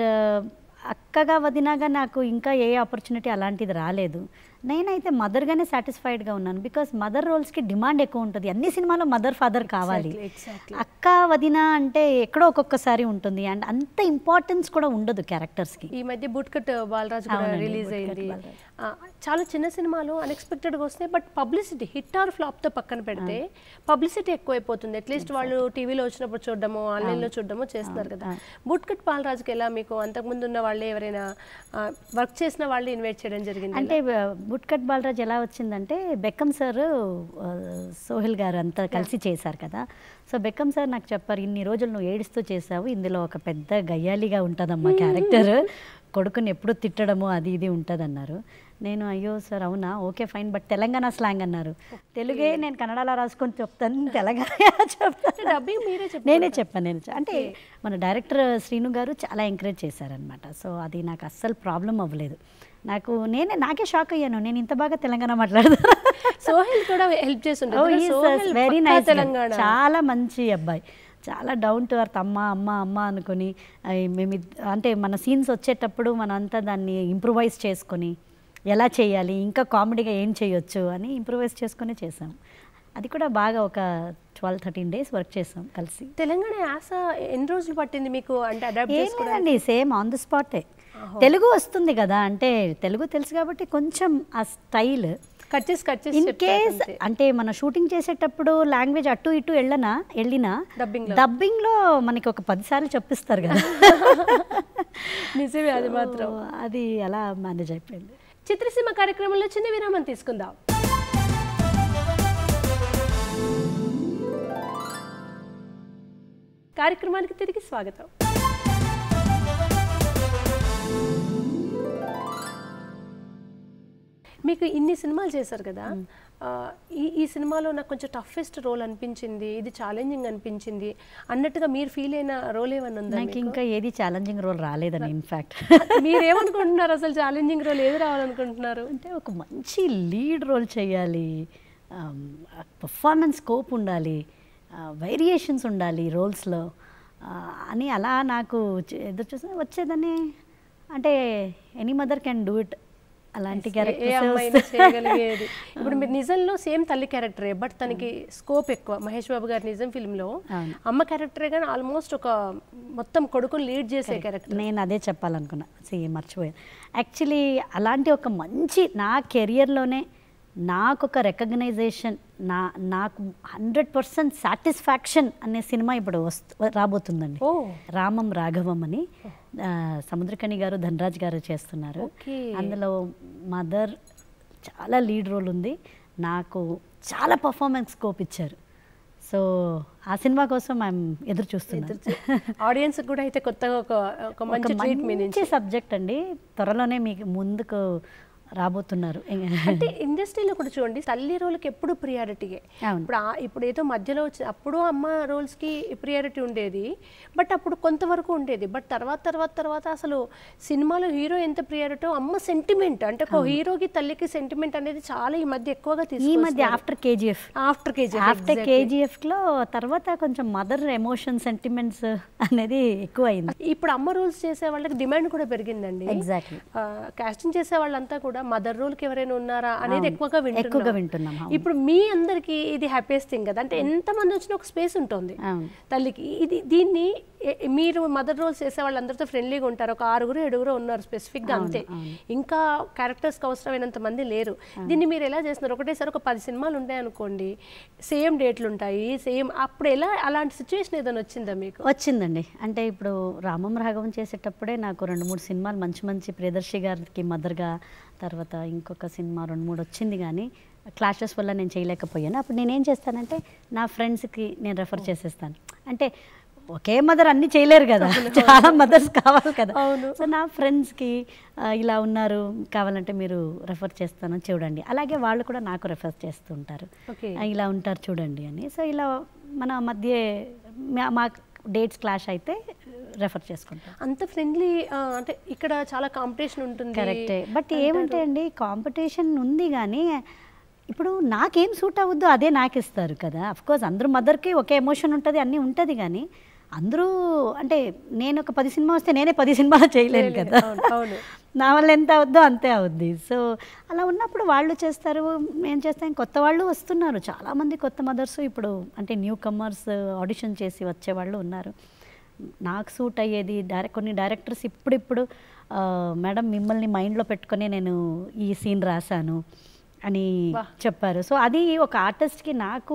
అక్కగా వదినాగా నాకు ఇంకా ఏ ఆపర్చునిటీ అలాంటిది రాలేదు నేనైతే మదర్గానే సాటిస్ఫైడ్గా ఉన్నాను బికాస్ మదర్ రోల్స్కి డిమాండ్ ఎక్కువ ఉంటుంది అన్ని సినిమాలో మదర్ ఫాదర్ కావాలి Exactly, exactly. అక్క వదిన అంటే ఎక్కడో ఒక్కొక్కసారి ఉంటుంది అండ్ అంత ఇంపార్టెన్స్ కూడా ఉండదు క్యారెక్టర్స్కి ఈ మధ్య బుట్కట్ బాలరాజ్ కూడా అవునండి, రిలీజ్ బుట్కట్ అయింది బాలరాజ్. ఆ, చాలా చిన్న సినిమాలు అన్ఎక్స్పెక్టెడ్గా వస్తాయి బట్ పబ్లిసిటీ హిట్ ఆర్ ఫ్లాప్తో పక్కన పెడితే పబ్లిసిటీ ఎక్కువైపోతుంది అట్లీస్ట్ వాళ్ళు టీవీలో వచ్చినప్పుడు చూడడము ఆన్లైన్లో చూడడము చేస్తున్నారు కదా బుట్కట్ బాలరాజుకి ఎలా మీకు అంతకుముందు ఉన్న వాళ్ళు ఎవరైనా వర్క్ చేసిన వాళ్ళు ఇన్వైట్ చేయడం జరిగింది అంటే గుడ్ కట్ బాలరాజ్ ఎలా వచ్చిందంటే బెక్కం సార్ ఆ, సోహెల్ గారు అంతా కలిసి చేశారు కదా సో బెక్కం సార్ నాకు చెప్పారు ఇన్ని రోజులు నువ్వు ఏడుస్తూ చేసావు ఇందులో ఒక పెద్ద గయ్యాలిగా ఉంటుందమ్మా క్యారెక్టర్ కొడుకుని ఎప్పుడు తిట్టడము అది ఇది ఉంటుందన్నారు నేను అయ్యో సార్ అవునా okay fine but Telangana slang అన్నారు తెలుగే నేను కన్నడలో రాసుకొని చెప్తాను తెలంగాణ చెప్తాను డబ్బింగ్ మీరే చెప్పారు నేనే చెప్పాను నేను చె- అంటే మన డైరెక్టర్ శ్రీను గారు చాలా ఎంకరేజ్ చేశారనమాట సో అది నాకు అస్సలు ప్రాబ్లం అవ్వలేదు నాకు నేనే నాకే షాక్ అయ్యాను నేను ఇంత బాగా తెలంగాణ మాట్లాడతాను సోహెల్ కూడా హెల్ప్ చేసి ఉంటుంది సోహెల్ వెరీ పక్కా నైస్ తెలంగాణ చాలా మంచి అబ్బాయి చాలా డౌన్ టు అర్త్ అమ్మ అమ్మ అమ్మ అనుకొని అయ్ మేము ఇద్- అంటే మన సీన్స్ వచ్చేటప్పుడు మనం అంతా దాన్ని ఇంప్రూవైజ్ చేసుకొని ఎలా చేయాలి ఇంకా కామెడీగా ఏం చేయొచ్చు అని ఇంప్రూవైజ్ చేసుకొని చేసాం అది కూడా బాగా ఒక ట్వెల్వ్ థర్టీన్ డేస్ వర్క్ చేసాం కలిసి తెలంగాణ యాస ఎన్ని రోజులు పట్టింది మీకు అంటే అడాప్ట్ ఏం చేసుకోవడానికి లేదండి సేమ్ ఆన్ ది స్పాటే తెలుగు వస్తుంది కదా అంటే తెలుగు తెలుసు కాబట్టి కొంచెం ఆ స్టైల్ కట్ చేసి కట్ చేసి ఇన్ చెప్తారు కేస్ అంతే. అంటే మన షూటింగ్ చేసేటప్పుడు లాంగ్వేజ్ అటు ఇటు వెళ్ళనా వెళ్ళినా Dubbing లో. డబ్బింగ్ లో మనకి ఒక పది సార్లు చెప్పిస్తారు కదా నిజమే అది మాత్రం So, అది అలా మేనేజ్ అయిపోయింది చిత్రసీమ కార్యక్రమంలో చిన్న విరామం తీసుకుందాం కార్యక్రమానికి తిరిగి స్వాగతం మీకు ఇన్ని సినిమాలు చేశారు కదా ఆ, ఈ ఈ సినిమాలో నాకు కొంచెం టఫెస్ట్ రోల్ అనిపించింది ఇది ఛాలెంజింగ్ అనిపించింది అన్నట్టుగా మీరు ఫీల్ అయిన రోల్ ఏమన్నా ఉందా నాకు ఇంకా ఏది ఛాలెంజింగ్ రోల్ రాలేదని ఇన్ఫ్యాక్ట్ మీరు ఏమనుకుంటున్నారు అసలు ఛాలెంజింగ్ రోల్ ఏది రావాలనుకుంటున్నారు అంటే ఒక మంచి లీడ్ రోల్ చేయాలి పర్ఫార్మెన్స్ స్కోప్ ఉండాలి వేరియేషన్స్ ఉండాలి రోల్స్లో అని అలా నాకు చే- ఎదురు చూసి వచ్చేదని అంటే any mother can do it అలాంటి ఏ అమ్మాయినా క్యారెక్టర్స్ చేయగలిగేది ఇప్పుడు మీరు నిజంలో సేమ్ తల్లి క్యారెక్టరే బట్ తనకి స్కోప్ ఎక్కువ మహేష్ బాబు గారి నిజం ఫిల్మ్ లో అవును. అమ్మ క్యారెక్టరే కానీ ఆల్మోస్ట్ ఒక మొత్తం కొడుకుని లీడ్ చేసే క్యారెక్టర్ నేను అదే చెప్పాలనుకున్నా సి మర్చిపోయాను యాక్చువల్లీ అలాంటి ఒక మంచి నా కెరియర్లోనే నాకు ఒక రికగ్నైజేషన్ నా నాకు హండ్రెడ్ పర్సెంట్ సాటిస్ఫాక్షన్ అనే సినిమా ఇప్పుడు వస్తు రాబోతుందండి ఓ రామం రాఘవం అని ఆ, సముద్రకణి గారు ధనరాజ్ గారు చేస్తున్నారు ఓకే. అందులో మదర్ చాలా లీడ్ రోల్ ఉంది నాకు చాలా పర్ఫార్మెన్స్ స్కోప్ ఇచ్చారు సో ఆ సినిమా కోసం మేము ఎదురు చూస్తున్నాం ఆడియన్స్ కూడా అయితే కొత్తగా ఒక ఒక మంచి ఒక ట్రీట్ మీ నుంచి మంచి సబ్జెక్ట్ అండి త్వరలోనే మీకు ముందుకు రాబోతున్నారు అంటే ఇండస్ట్రీలో కూడా చూడండి తల్లి రోల్కి ఎప్పుడు ప్రియారిటీయే అవును. ఇప్పుడు ఆ- ఇప్పుడు ఏదో మధ్యలో వచ్చి అప్పుడు అమ్మ రోల్స్కి ప్రియారిటీ ఉండేది బట్ అప్పుడు కొంతవరకు ఉండేది బట్ తర్వాత తర్వాత తర్వాత అసలు సినిమాలో హీరో ఎంత ప్రియారిటో అమ్మ సెంటిమెంట్ అంటే ఒక హీరోకి తల్లికి సెంటిమెంట్ అనేది చాలా ఈ మధ్య ఎక్కువగా ఈ తీసుకు మధ్య after KGF after KG after KGF లో తర్వాత కొంచెం మదర్ ఎమోషన్ సెంటిమెంట్స్ అనేది ఎక్కువ అయింది ఇప్పుడు అమ్మ రోల్స్ చేసే వాళ్ళకి డిమాండ్ కూడా పెరిగిందండి ఎగ్జాక్ట్లీ కాస్టింగ్ చేసే వాళ్ళంతా కూడా మదర్ రోల్ కి ఎవరైనా ఉన్నారా అనేది ఎక్కువగా వింటున్నాం ఎక్కువగా వింటున్నాం అవును. ఇప్పుడు మీ అందరికి ఇది హ్యాపీయెస్ట్ థింగ్ కదా అంటే ఎంత మంది వచ్చినా ఒక స్పేస్ ఉంటుంది అవును తల్లికి ఇది దీన్ని ఎ- మీరు మదర్ రోల్స్ చేసే వాళ్ళందరితో ఫ్రెండ్లీగా ఉంటారు ఒక ఆరుగురు ఏడుగురు ఉన్నారు స్పెసిఫిక్ గా అంతే ఇంకా క్యారెక్టర్స్ కి అవసరమైనంత మంది లేరు దీన్ని మీరు ఎలా చేస్తున్నారు ఒకటేసారి ఒక పది సినిమాలు ఉంటాయి అనుకోండి సేమ్ డేట్లు ఉంటాయి సేమ్ అప్పుడు ఎలా అలాంటి సిచ్యువేషన్ ఏదైనా వచ్చిందా మీకు వచ్చిందండి అంటే ఇప్పుడు రామం రాఘవం చేసేటప్పుడే నాకు రెండు మూడు సినిమాలు మంచి మంచి ప్రియదర్శి గారికి మదర్గా తర్వాత ఇంకొక సినిమా రెండు మూడు వచ్చింది కానీ క్లాషెస్ వల్ల నేను చేయలేకపోయాను అప్పుడు నేనేం చేస్తానంటే నా ఫ్రెండ్స్కి నేను రెఫర్ చేసేస్తాను అంటే ఒకే మదర్ అన్ని చేయలేరు కదా చాలా మదర్స్ కావాలి కదా అవును. సో నా ఫ్రెండ్స్కి ఇలా ఉన్నారు కావాలంటే మీరు రెఫర్ చేస్తాను చూడండి అలాగే వాళ్ళు కూడా నాకు రెఫర్ చేస్తూ ఉంటారు ఓకే ఆ, ఇలా ఉంటారు చూడండి అని సో ఇలా మన మధ్య మా- మా డేట్స్ క్లాష్ అయితే రెఫర్ చేసుకుంటాం అంత ఫ్రెండ్లీ అంటే ఇక్కడ చాలా కాంపిటీషన్ ఉంటుంది కరెక్టే బట్ ఏమంటే అండి కాంపిటీషన్ ఉంది కానీ ఇప్పుడు నాకేం సూట్ అవ్వద్దు అదే నాకు ఇస్తారు కదా కోర్స్ అందరూ మదర్కి ఒకే ఎమోషన్ ఉంటుంది అన్నీ ఉంటుంది కానీ అందరూ అంటే నేను ఒక పది సినిమా వస్తే నేనే పది సినిమాలు చేయలేను కదా అవును, అవును. నా వల్ల ఎంత అవుద్దో అంతే అవుద్ది సో అలా ఉన్నప్పుడు వాళ్ళు చేస్తారు నేను చేస్తాను కొత్త వాళ్ళు వస్తున్నారు చాలామంది కొత్త మదర్స్ ఇప్పుడు అంటే న్యూ కమర్స్ ఆడిషన్ చేసి వచ్చేవాళ్ళు ఉన్నారు నాకు సూట్ అయ్యేది డైరెక్ట్ కొన్ని డైరెక్టర్స్ ఇప్పుడిప్పుడు ఆ, మేడం మిమ్మల్ని మైండ్లో పెట్టుకొని నేను ఈ సీన్ రాశాను అని చెప్పారు సో అది ఒక ఆర్టిస్ట్కి నాకు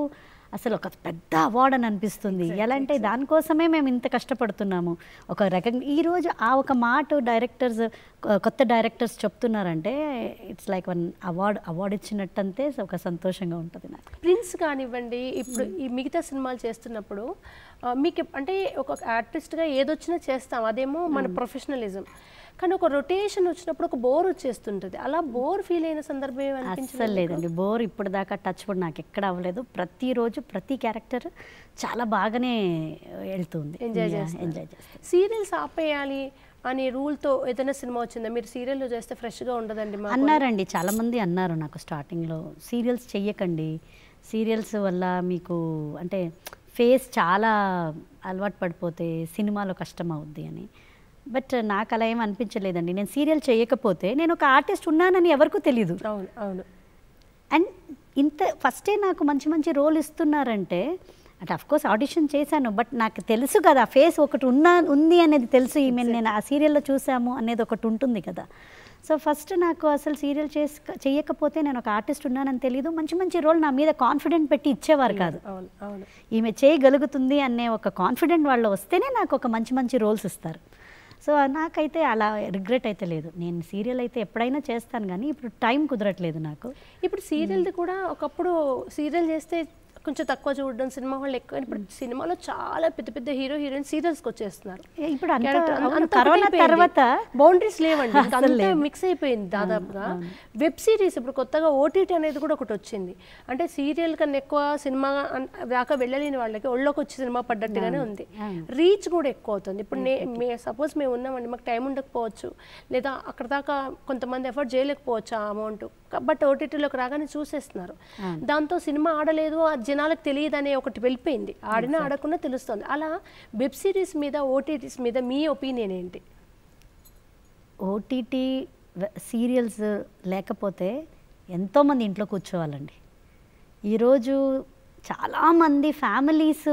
అసలు ఒక పెద్ద అవార్డ్ అని అనిపిస్తుంది ఎలా అంటే దానికోసమే మేము ఇంత కష్టపడుతున్నాము ఒక రకం ఈరోజు ఆ ఒక మాట డైరెక్టర్స్ కొత్త డైరెక్టర్స్ చెప్తున్నారంటే it's like one award award ఇచ్చినట్టంతే ఒక సంతోషంగా ఉంటుంది నాకు ప్రిన్స్ కానివ్వండి ఇప్పుడు ఈ మిగతా సినిమాలు చేస్తున్నప్పుడు ఆ, మీకు ఎప్- అంటే ఒక ఆర్టిస్ట్గా ఏదొచ్చినా చేస్తాం అదేమో మన ప్రొఫెషనలిజం కానీ ఒక రొటేషన్ వచ్చినప్పుడు ఒక బోర్ వచ్చేస్తుంటుంది అలా బోర్ ఫీల్ అయిన సందర్భం ఏమి అస్సలు అనిపించలేదు లేదండి బోర్ ఇప్పుడు దాకా టచ్ కూడా నాకు ఎక్కడ అవ్వలేదు ప్రతిరోజు ప్రతి క్యారెక్టర్ చాలా బాగానే వెళ్తుంది ఎంజాయ్ Yeah, చేస్తారు ఎంజాయ్ చేస్తాను సీరియల్స్ ఆపేయాలి అనే రూల్తో ఏదైనా సినిమా వచ్చిందా మీరు సీరియల్లో చేస్తే ఫ్రెష్గా ఉండదండి మాకు అన్నారండి చాలామంది అన్నారు నాకు స్టార్టింగ్లో సీరియల్స్ చెయ్యకండి సీరియల్స్ వల్ల మీకు అంటే ఫేస్ చాలా అలవాటు పడిపోతే సినిమాలో కష్టం అవుద్ది అని బట్ నాకు అలా ఏం అనిపించలేదండి నేను సీరియల్ చేయకపోతే నేను ఒక ఆర్టిస్ట్ ఉన్నానని ఎవరికూ తెలియదు అవును అవును అండ్ ఇంత ఫస్టే నాకు మంచి మంచి రోల్ ఇస్తున్నారంటే అంటే కోర్స్ ఆడిషన్ చేశాను బట్ నాకు తెలుసు కదా ఫేస్ ఒకటి ఉన్నా ఉంది అనేది తెలుసు ఈమె నేను ఆ సీరియల్లో చూసాము అనేది ఒకటి ఉంటుంది కదా సో ఫస్ట్ నాకు అసలు సీరియల్ చేసి చేయకపోతే నేను ఒక ఆర్టిస్ట్ ఉన్నానని తెలియదు మంచి మంచి రోల్ నా మీద కాన్ఫిడెంట్ పెట్టి ఇచ్చేవారు కాదు అవును అవును ఈమె చేయగలుగుతుంది అనే ఒక కాన్ఫిడెంట్ వాళ్ళు వస్తేనే నాకు ఒక మంచి మంచి రోల్స్ ఇస్తారు సో నాకైతే అలా రిగ్రెట్ అయితే లేదు నేను సీరియల్ అయితే ఎప్పుడైనా చేస్తాను కానీ ఇప్పుడు టైం కుదరట్లేదు నాకు ఇప్పుడు సీరియల్ది కూడా ఒకప్పుడు సీరియల్ చేస్తే కొంచెం తక్కువ చూడడం సినిమా వాళ్ళు ఎక్కువ ఇప్పుడు సినిమాలో చాలా పెద్ద పెద్ద హీరో హీరోయిన్ సీరియల్స్కి వచ్చేస్తున్నారు ఏ, ఇప్పుడు అంతా Character అంత- అవును, అంత కరోనా ఒకటైపోయింది. తర్వాత బౌండరీస్ లేవండి ఇంకా అసలు అంతా లేదు. మిక్స్ అయిపోయింది దాదాపుగా వెబ్ సిరీస్ ఇప్పుడు కొత్తగా ఓటీటీ అనేది కూడా ఒకటి వచ్చింది అంటే సీరియల్ కన్నా ఎక్కువ సినిమా అన్- దాకా వెళ్ళలేని వాళ్ళకి ఒళ్ళోకి వచ్చి సినిమా పడ్డట్టుగానే ఉంది అవును. రీచ్ కూడా ఎక్కువ అవుతుంది ఇప్పుడు నే మే సపోజ్ మేము ఉన్నామండి మాకు టైం ఉండకపోవచ్చు లేదా అక్కడ దాకా కొంతమంది ఎఫర్ట్ చేయలేకపోవచ్చు ఆ అమౌంట్ బట్ ఓటీటీలోకి రాగానే చూసేస్తున్నారు దాంతో సినిమా ఆడలేదు ఆ జనాలకు తెలియదు అనే ఒకటి వెళ్ళిపోయింది ఆడినా ఆడకుండా తెలుస్తుంది అలా వెబ్ సిరీస్ మీద ఓటీటీస్ మీద మీ ఒపీనియన్ ఏంటి ఓటీటీ సీరియల్స్ లేకపోతే ఎంతోమంది ఇంట్లో కూర్చోవాలండి ఈరోజు చాలామంది ఫ్యామిలీస్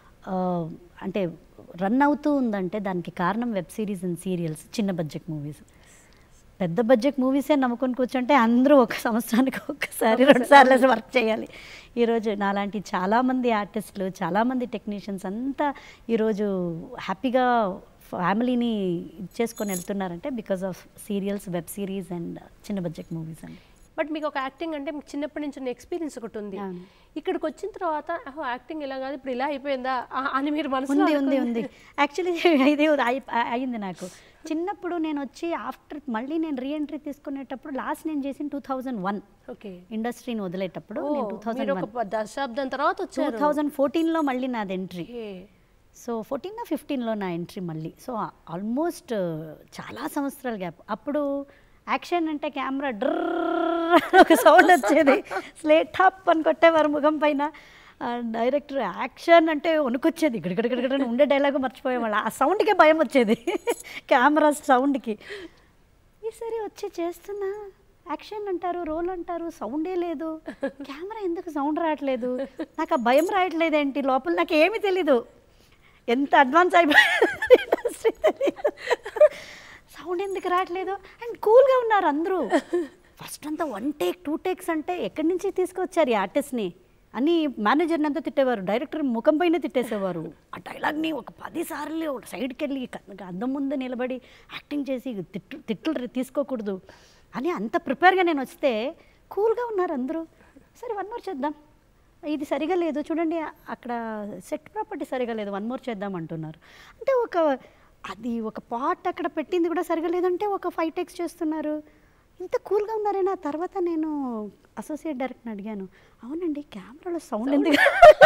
అంటే రన్ అవుతూ ఉందంటే దానికి కారణం వెబ్ సిరీస్ అండ్ సీరియల్స్ చిన్న బడ్జెట్ మూవీస్ పెద్ద బడ్జెట్ మూవీసే నమ్ముకొని కూర్చుంటే అందరూ ఒక సంవత్సరానికి ఒక్కసారి రెండు సార్లు వర్క్ చేయాలి ఈరోజు నాలాంటి చాలామంది ఆర్టిస్టులు చాలామంది టెక్నీషియన్స్ అంతా ఈరోజు హ్యాపీగా ఫ్యామిలీని చేసుకొని వెళ్తున్నారంటే because of serials web series and చిన్న బడ్జెట్ మూవీస్ అండి బట్ మీకు ఒక యాక్టింగ్ అంటే మీకు చిన్నప్పటి నుంచి ఉన్న ఎక్స్పీరియన్స్ ఒకటి ఉంది అవును. ఇక్కడికి వచ్చిన తర్వాత "అహో, యాక్టింగ్ ఇలా కాదు ఇప్పుడు ఇలా అయిపోయిందా ఆ- అని మీరు మనసులో ఉంది ఉంది అనుకుని- ఉంది యాక్చువల్లీ ఇది అయి- అయింది నాకు చిన్నప్పుడు నేను వచ్చి ఆఫ్టర్ మళ్ళీ నేను రీఎంట్రీ తీసుకునేటప్పుడు లాస్ట్ నేను చేసిన టూ థౌజండ్ వన్ ఓకే ఇండస్ట్రీని వదిలేటప్పుడు ఓ, నేను టూ థౌజండ్ మీరు వన్ ఒక ప- దశాబ్దం తర్వాత టూ వచ్చారు థౌజండ్ ఫోర్టీన్లో మళ్ళీ నాది ఎంట్రీ ఓకే. సో ఫోర్టీన్ ఫిఫ్టీన్లో నా ఎంట్రీ మళ్ళీ సో ఆల్మోస్ట్ చాలా సంవత్సరాల గ్యాప్ అప్పుడు యాక్షన్ అంటే కెమెరా డ్రర్ ఒక సౌండ్ వచ్చేది స్లేట్ టాప్ అని కొట్టేవారు ముఖం పైన డైరెక్టర్ యాక్షన్ అంటే వణుకొచ్చేది గడగడగడ ఉండే డైలాగ్ మర్చిపోయేవాళ్ళు ఆ సౌండ్కే భయం వచ్చేది కెమెరా సౌండ్కి ఈసారి వచ్చి చేస్తున్నా యాక్షన్ అంటారు రోల్ అంటారు సౌండే లేదు కెమెరా ఎందుకు సౌండ్ రావట్లేదు నాకు ఆ భయం రావట్లేదు ఏంటి లోపల నాకు ఏమీ తెలీదు ఎంత అడ్వాన్స్ అయిపోయింది సౌండ్ ఎందుకు రావట్లేదు అండ్ కూల్గా ఉన్నారు అందరూ ఫస్ట్ అంతా వన్ టేక్ టూ టేక్స్ అంటే ఎక్కడి నుంచి తీసుకొచ్చారు ఈ ఆర్టిస్ట్ని అని మేనేజర్ని అంతా తిట్టేవారు డైరెక్టర్ ముఖం పైన తిట్టేసేవారు ఆ డైలాగ్ని ఒక పది సార్లు సైడ్కి వెళ్ళి క- అద్దం ముందు నిలబడి యాక్టింగ్ చేసి తిట్టు తిట్లు తీసుకోకూడదు అని అంత ప్రిపేర్గా నేను వస్తే కూల్గా ఉన్నారు అందరూ సరే వన్ మోర్ చేద్దాం ఇది సరిగా లేదు చూడండి అక్కడ సెట్ ప్రాపర్టీ సరిగా లేదు వన్ మోర్ చేద్దాం అంటున్నారు అంటే ఒక అది ఒక పాట్ అక్కడ పెట్టింది కూడా సరిగా లేదంటే ఒక ఫైవ్ టెక్స్ చేస్తున్నారు ఇంత కూల్గా ఉన్నారైనా తర్వాత నేను అసోసియేట్ డైరెక్టర్ని అడిగాను అవునండి కెమెరాలో సౌండ్ ఎందుకు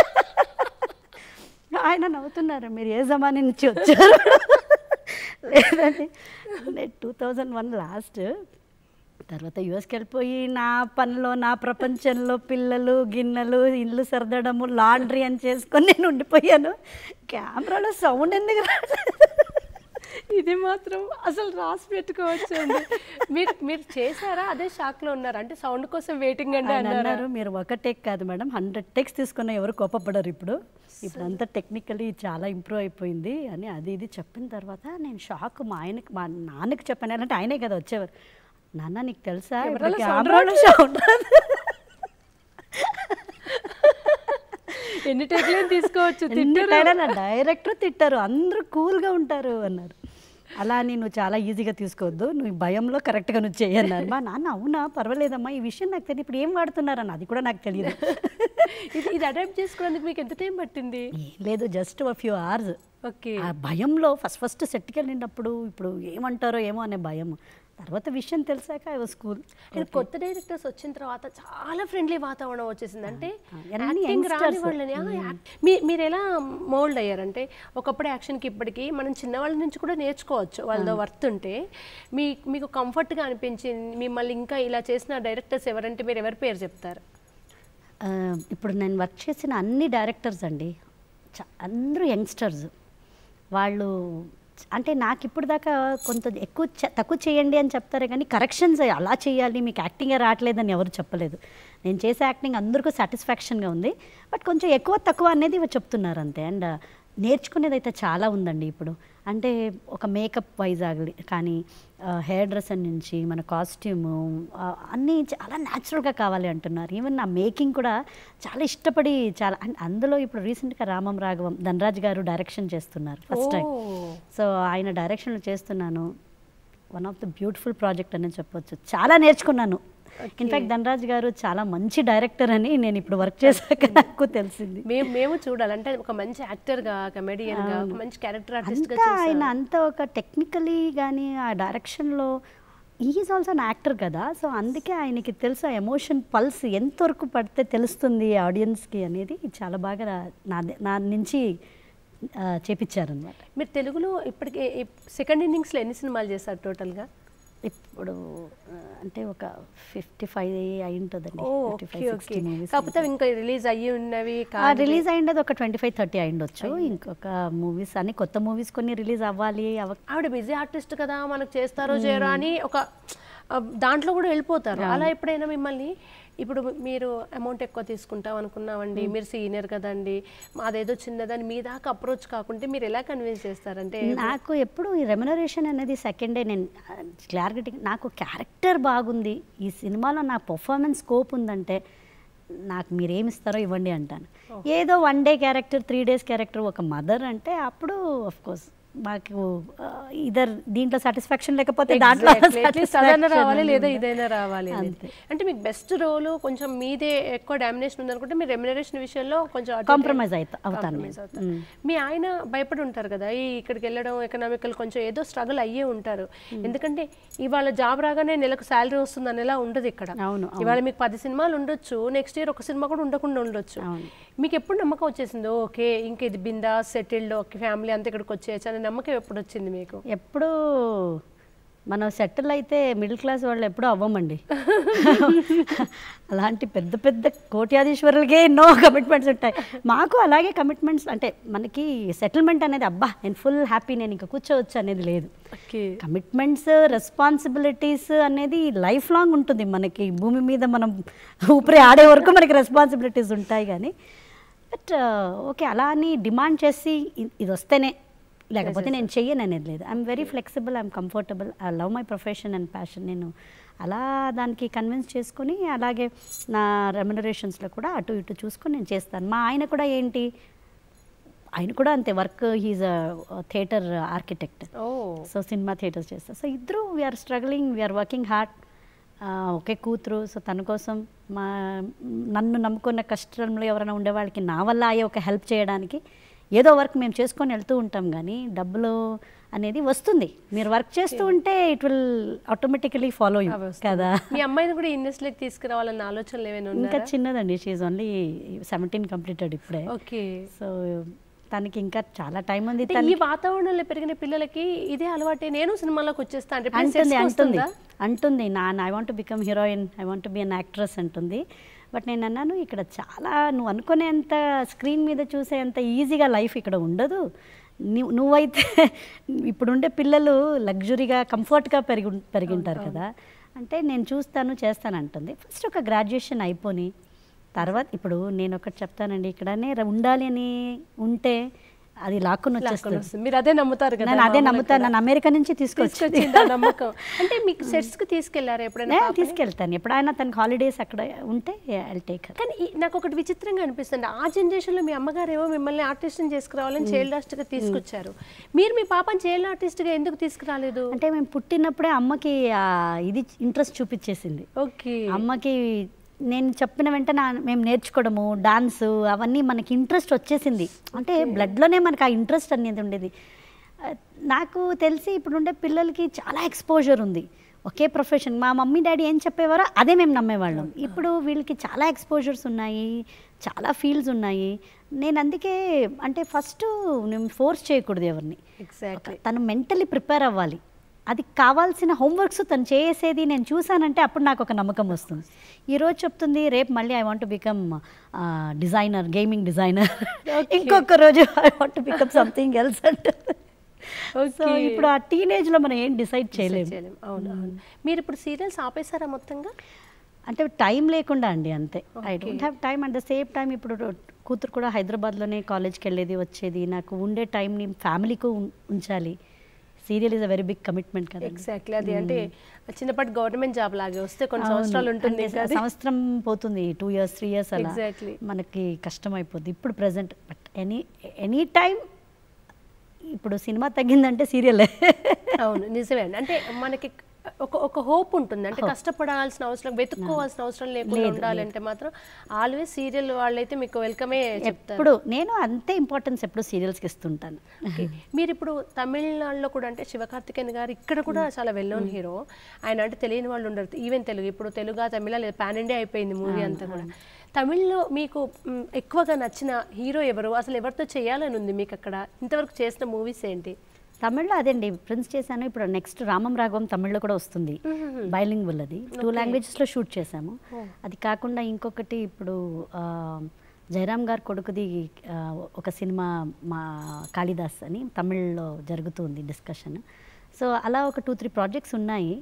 ఆయన నవ్వుతున్నారు మీరు ఏ జమానీ నుంచి వచ్చారు లేదండి నేను టూ థౌజండ్ వన్ లాస్ట్ తర్వాత యూఎస్కి వెళ్ళిపోయి నా పనిలో నా ప్రపంచంలో పిల్లలు గిన్నెలు ఇల్లు సర్దడము లాండ్రీ అని చేసుకొని నేను ఉండిపోయాను కెమెరాలో సౌండ్ ఎందుకు రావట్లేదు? ఇది మాత్రం అసలు రాసి పెట్టుకోవచ్చు అండి మీరు మీరు చేశారా అదే షాక్ లో ఉన్నారు అంటే సౌండ్ కోసం వెయిటింగ్ అండి ఆయన అన్నారా అన్నారు మీరు ఒక టెక్ కాదు మేడం హండ్రెడ్ టెక్స్ తీసుకున్న ఎవరు కోపపడరు ఇప్పుడు ఇప్పుడు అంతా టెక్నికలీ చాలా ఇంప్రూవ్ అయిపోయింది అని అది ఇది చెప్పిన తర్వాత నేను షాక్ మా ఆయనకి మా నాన్నకి చెప్పాను అంటే ఆయనే కదా వచ్చేవారు నాన్న నీకు తెలుసా ఇప్పుడు కెమెరాలో sound కెమెరాలో sound రాదు." ఎన్ని టెక్లైన్ తీసుకోవచ్చు డైరెక్టర్ తిట్టారు అందరూ కూల్గా ఉంటారు అన్నారు అలా అని నువ్వు చాలా ఈజీగా తీసుకోవద్దు నువ్వు ఈ భయంలో కరెక్ట్గా నువ్వు చేయన్నారు మా నాన్న అవునా పర్వాలేదమ్మా ఈ విషయం నాకు తెలియదు ఇప్పుడు ఏం వాడుతున్నారన్న అది కూడా నాకు తెలియదు ఇది ఇది అడాప్ట్ చేసుకోవడానికి మీకు ఎంత టైం పట్టింది ఏం లేదు జస్ట్ ఒక ఫ్యూ అవర్స్ ఓకే ఆ భయంలో ఫస్ట్ ఫస్ట్ సెట్కి వెళ్ళినప్పుడు ఇప్పుడు ఏమంటారో ఏమో అనే భయం తర్వాత విషయం తెలిసాక ఐ స్కూల్ అండ్ కొత్త డైరెక్టర్స్ వచ్చిన తర్వాత చాలా ఫ్రెండ్లీ వాతావరణం వచ్చేసింది అంటే అన్ని యాక్టింగ్ రాని youngsters. వాళ్ళని ఆ, యాక్- మీ- మీరు ఎలా మోల్డ్ అయ్యారంటే ఒకప్పుడు యాక్షన్కి ఇప్పటికి మనం చిన్నవాళ్ళ నుంచి కూడా నేర్చుకోవచ్చు వాళ్ళతో వర్త్ ఉంటే మీ మీకు కంఫర్ట్గా అనిపించింది మిమ్మల్ని ఇంకా ఇలా చేసిన డైరెక్టర్స్ ఎవరంటే మీరు ఎవరి పేరు చెప్తారు ఆ, ఇప్పుడు నేను వర్క్ చేసిన అన్ని డైరెక్టర్స్ అండి చ- అందరూ యంగ్స్టర్స్ వాళ్ళు చ- అంటే నాకు ఇప్పుడు దాకా కొంత ఎక్కువ చ- తక్కువ చేయండి అని చెప్తారే కానీ కరెక్షన్స్ అలా చేయాలి మీకు యాక్టింగే రావట్లేదని ఎవరు చెప్పలేదు నేను చేసే యాక్టింగ్ అందరికీ సాటిస్ఫాక్షన్గా ఉంది బట్ కొంచెం ఎక్కువ తక్కువ అనేది ఇవి చెప్తున్నారు అంతే అండ్ నేర్చుకునేది అయితే చాలా ఉందండి ఇప్పుడు అంటే ఒక మేకప్ వైజ్ ఆగలి కానీ హెయిర్ డ్రెస్సర్ నుంచి మన కాస్ట్యూము అన్నీ చాలా న్యాచురల్గా కావాలి అంటున్నారు ఈవెన్ నా మేకింగ్ కూడా చాలా ఇష్టపడి చాలా అండ్ అందులో ఇప్పుడు రీసెంట్గా రామం రాఘవం ధనరాజ్ గారు డైరెక్షన్ చేస్తున్నారు ఫస్ట్ టైం ఓ. సో ఆయన డైరెక్షన్లో చేస్తున్నాను one of the beautiful project అని చెప్పొచ్చు చాలా నేర్చుకున్నాను ఇన్ఫాక్ట్ ధనరాజ్ గారు చాలా మంచి డైరెక్టర్ అని నేను ఇప్పుడు వర్క్ చేశాక నాకు తెలిసింది మేము మేము చూడాలి అంటే ఒక మంచి యాక్టర్గా కమెడియన్గా ఒక మంచి క్యారెక్టర్ ఆర్టిస్ట్గా అంతా ఆయన అంత ఒక టెక్నికలీ కానీ ఆ డైరెక్షన్లో ఈజ్ ఆల్సో అన్ యాక్టర్ కదా సో అందుకే ఆయనకి తెలుసు ఆ ఎమోషన్ పల్స్ ఎంతవరకు పడితే తెలుస్తుంది ఆడియన్స్కి అనేది చాలా బాగా నా నా నుంచి చేపించారనమాట మీరు తెలుగులో ఇప్పటికే సెకండ్ ఇన్నింగ్స్లో ఎన్ని సినిమాలు చేశారు టోటల్గా ఇప్పుడు ఆ, అంటే ఒక ఫిఫ్టీ ఫైవ్ అయి ఉంటుందండి oh fifty okay five okay sixty movies కాకపోతే అవి ఇంకా రిలీజ్ అయ్యి ఉన్నవి కాదు రిలీజ్ అయ్యింది ఒక ట్వంటీ ఫైవ్ థర్టీ అయిండొచ్చు ఇంకొక మూవీస్ అని కొత్త మూవీస్ కొన్ని రిలీజ్ అవ్వాలి అవ ఆవిడ బిజీ ఆర్టిస్ట్ కదా మనకు చేస్తారో చేయరో అని ఒక ఆ, దాంట్లో కూడా వెళ్ళిపోతారు అలా ఎప్పుడైనా మిమ్మల్ని ఇప్పుడు మీరు అమౌంట్ ఎక్కువ తీసుకుంటాం అనుకున్నామండి మీరు సీనియర్ కదండి మాదేదో చిన్నదని మీ దాకా అప్రోచ్ కాకుంటే మీరు ఎలా కన్విన్స్ చేస్తారంటే నాకు ఎప్పుడు ఈ రెమ్యునరేషన్ అనేది సెకండ్ డే నేను క్లారిటీ నాకు క్యారెక్టర్ బాగుంది ఈ సినిమాలో నా పర్ఫార్మెన్స్ స్కోప్ ఉందంటే నాకు మీరు ఏమి ఇస్తారో ఇవ్వండి అంటాను ఏదో one day character three days character ఒక మదర్ అంటే అప్పుడు ఆఫ్ కోర్స్ మాకు ఇదర్ దీంట్లో సాటిస్ఫాక్షన్ లేకపోతే దాంట్లో అట్లీస్ట్ అదైనా satisfaction రావాలి లేదా ఉంది. ఇదైనా రావాలి అనేది. అంతే. అంటే మీకు బెస్ట్ రోల్ కొంచెం మీదే ఎక్కువ డామినేషన్ ఉందనుకుంటే మీరు రెమ్యునరేషన్ విషయంలో కొంచెం అటు ఇటు Compromise అయితా- అవుతాను compromise నేను. అవుతారు. మీ ఆయన భయపడి ఉంటారు కదా ఈ ఇక్కడికి వెళ్ళడం ఎకనామికల్ కొంచెం ఏదో స్ట్రగుల్ అయ్యే ఉంటారు ఎందుకంటే ఇవాళ జాబ్ రాగానే నెలకు శాలరీ వస్తుంది అనేలా ఉండదు ఇక్కడ అవును, ఇవాళ మీకు పది సినిమాలు ఉండొచ్చు నెక్స్ట్ ఇయర్ ఒక సినిమా కూడా ఉండకుండా ఉండొచ్చు అవును. మీకు ఎప్పుడు నమ్మకం వచ్చేసింది ఓకే ఇంక ఇది బిందా సెటిల్డ్ ఒక ఫ్యామిలీ అంతా ఇక్కడికి వచ్చేయచ్చు అనే నమ్మకం ఎప్పుడు వచ్చింది మీకు ఎప్పుడు మనం సెటిల్ అయితే మిడిల్ క్లాస్ వాళ్ళు ఎప్పుడూ అవ్వమండి అలాంటి పెద్ద పెద్ద కోట్యాధీశ్వరులకే ఎన్నో కమిట్మెంట్స్ ఉంటాయి మాకు అలాగే కమిట్మెంట్స్ అంటే మనకి సెటిల్మెంట్ అనేది అబ్బా నేను ఫుల్ హ్యాపీ నేను ఇంకా కూర్చోవచ్చు అనేది లేదు ఓకే కమిట్మెంట్స్ రెస్పాన్సిబిలిటీస్ అనేది లైఫ్ లాంగ్ ఉంటుంది మనకి భూమి మీద మనం ఊపిరి ఆడే వరకు మనకి రెస్పాన్సిబిలిటీస్ ఉంటాయి కానీ బట్ ఓకే అలా అని డిమాండ్ చేసి ఇ- ఇది వస్తేనే లేకపోతే నేను చెయ్యను అనేది లేదు I'm very flexible I'm comfortable I love my profession and passion నేను అలా దానికి కన్విన్స్ చేసుకొని అలాగే నా రెమ్యునరేషన్స్లో కూడా అటు ఇటు చూసుకొని నేను చేస్తాను మా ఆయన కూడా ఏంటి ఆయన కూడా అంతే work he's theatre architect oh so cinema theatres చేస్తారు సో ఇద్దరు we're struggling we're working hard ఒకే కూతురు సో తన కోసం మా నన్ను నమ్ముకున్న కష్టంలో ఎవరైనా ఉండే వాళ్ళకి నా వల్ల అయ్యే ఒక హెల్ప్ చేయడానికి ఏదో వర్క్ మేము చేసుకొని వెళ్తూ ఉంటాం కానీ డబ్బులు అనేది వస్తుంది మీరు వర్క్ చేస్తూ ఉంటే it will automatically follow you అవి వస్తాయి. కదా మీ అమ్మాయిని కూడా ఇండస్ట్రీకి తీసుకురావాలన్న ఆలోచనలు ఏమైనా ఇంకా ఉన్నాయా చిన్నదండి షీఈ్ ఓన్లీ సెవెంటీన్ కంప్లీటెడ్ ఇప్పుడే ఓకే సో తనకి ఇంకా చాలా టైం ఉంది అంటే ఈ వాతావరణంలో పెరిగిన పిల్లలకి ఇదే అలవాటే నేను సినిమాలోకి వచ్చేస్తా అంటే ఇప్పుడు అంటుంది sets కి అంటుంది వస్తుందా? అంటుంది నా I want become heroine I want be an actress అంటుంది బట్ నేను అన్నాను ఇక్కడ చాలా నువ్వు అనుకునేంత స్క్రీన్ మీద చూసేంత ఈజీగా లైఫ్ ఇక్కడ ఉండదు నువ్వు నువ్వైతే ఇప్పుడుండే పిల్లలు లగ్జరీగా కంఫర్ట్గా పెరిగి ఉం- పెరిగింటారు కదా అంటే నేను చూస్తాను చేస్తాను అంటుంది ఫస్ట్ ఒక గ్రాడ్యుయేషన్ అయిపోని తర్వాత ఇప్పుడు నేను ఒకటి చెప్తానండి ఇక్కడనే ర- ఉండాలి అని ఉంటే అది లాక్కుని లాక్కొని వచ్చేస్తుంది వస్తుంది. మీరు అదే నమ్ముతారు కదా నేను అదే మామూలుగా నమ్ముతాను కూడా. నన్ను అమెరికా నుంచి తీసుకొచ్చి తీసుకొచ్చింది ఆ నమ్మకం అంటే మీకు సెట్స్ కి తీసుకెళ్లారా ఎప్పుడైనా నేను పాపని? తీసుకెళ్తాను ఎప్పుడైనా తనకి హాలిడేస్ అక్కడ ఉంటే ఐ టేక్ కానీ ఈ- నాకు ఒకటి విచిత్రంగా అనిపిస్తుంది ఆ జనరేషన్ లో మీ అమ్మగారు ఏమో మిమ్మల్ని ఆర్టిస్ట్ చేసుకురావాలని చైల్డ్ ఆర్టిస్ట్ గా తీసుకొచ్చారు మీరు మీ పాపని చైల్డ్ ఆర్టిస్ట్ గా ఎందుకు తీసుకురాలేదు అంటే మేము పుట్టినప్పుడే అమ్మకి ఆ ఇది ఇంట్రెస్ట్ చూపించేసింది ఓకే అమ్మకి నేను చెప్పిన వెంటనే ఆ- మేము నేర్చుకోవడము డాన్స్ అవన్నీ మనకి ఇంట్రెస్ట్ వచ్చేసింది అంటే బ్లడ్లోనే మనకి ఆ ఇంట్రెస్ట్ అనేది ఉండేది ఆ, నాకు తెలిసి ఇప్పుడు ఉండే పిల్లలకి చాలా ఎక్స్పోజర్ ఉంది ఒకే ప్రొఫెషన్ మా మమ్మీ డాడీ ఏం చెప్పేవారో అదే మేము నమ్మేవాళ్ళం ఇప్పుడు వీళ్ళకి చాలా ఎక్స్పోజర్స్ ఉన్నాయి చాలా ఫీల్డ్స్ ఉన్నాయి నేను అందుకే అంటే ఫస్ట్ నేను ఫోర్స్ చేయకూడదు ఎవరిని ఎగ్జాక్ట్లీ తను మెంటలీ ప్రిపేర్ అవ్వాలి అది కావాల్సిన హోంవర్క్స్ తను చేసేది నేను చూసానంటే అప్పుడు నాకు ఒక నమ్మకం వస్తుంది ఈరోజు చెప్తుంది రేపు మళ్ళీ I want become designer gaming designer ఇంకొక రోజు I want become something else అంటే సో Okay. ఇప్పుడు ఆ టీనేజ్లో మనం ఏం డిసైడ్ చేయలేము చేయలేం అవును అవును మీరు ఇప్పుడు సీరియల్స్ ఆపేసారా మొత్తంగా అంటే టైం లేకుండా అండి అంతే I Okay. Don't have time at the same time ఇప్పుడు కూతురు కూడా హైదరాబాద్లోనే కాలేజ్కి వెళ్ళేది వచ్చేది నాకు ఉండే టైంని ఫ్యామిలీకి ఉంచాలి serial is a very big commitment కదా ఎగ్జాక్ట్లీ అది అంటే చిన్నపాటి గవర్నమెంట్ జాబ్ లాగే వస్తే కొన్ని సంవత్సరాలు ఉంటుంది ఇంకా అది. సంవత్సరం పోతుంది టూ ఇయర్స్ త్రీ ఇయర్స్ అలా Exactly. మనకి కష్టం అయిపోద్ది ఇప్పుడు present but any any time ఇప్పుడు సినిమా తగ్గిందంటే సీరియలే అవును నిజమే అండి అంటే మనకి ఒక ఒక హోప్ ఉంటుంది అంటే కష్టపడాల్సిన అవసరం వెతుక్కోవాల్సిన అవసరం లేకుండా ఉండాలంటే మాత్రం ఆల్వేస్ సీరియల్ వాళ్ళైతే మీకు వెల్కమే చెప్తారు ఎప్పుడు నేను అంతే ఇంపార్టెన్స్ ఎప్పుడు సీరియల్స్కి ఇస్తుంటాను Okay. మీరు ఇప్పుడు తమిళనాడులో కూడా అంటే శివకార్తికేయన్ గారు ఇక్కడ కూడా చాలా వెల్ నోన్ హీరో ఆయన అంటే తెలియని వాళ్ళు ఉండరు ఈవెన్ తెలుగు ఇప్పుడు తెలుగు తమిళ లేదా పాన్ ఇండియా అయిపోయింది మూవీ అంతా కూడా తమిళ్లో మీకు మ్, ఎక్కువగా నచ్చిన హీరో ఎవరు అసలు ఎవరితో చేయాలని ఉంది మీకు అక్కడ ఇంతవరకు చేసిన మూవీస్ ఏంటి తమిళ్లో అదేండి ప్రిన్స్ చేశాను ఇప్పుడు నెక్స్ట్ రామం రాఘవం తమిళ్లో కూడా వస్తుంది బైలింగ్వల్ అది టూ లాంగ్వేజెస్లో షూట్ చేశాము అది కాకుండా ఇంకొకటి ఇప్పుడు ఆ, జయరామ్ గారి కొడుకుది ఆ, ఒక సినిమా మా కాళిదాస్ అని తమిళ్లో జరుగుతుంది డిస్కషన్ సో అలా ఒక టూ త్రీ ప్రాజెక్ట్స్ ఉన్నాయి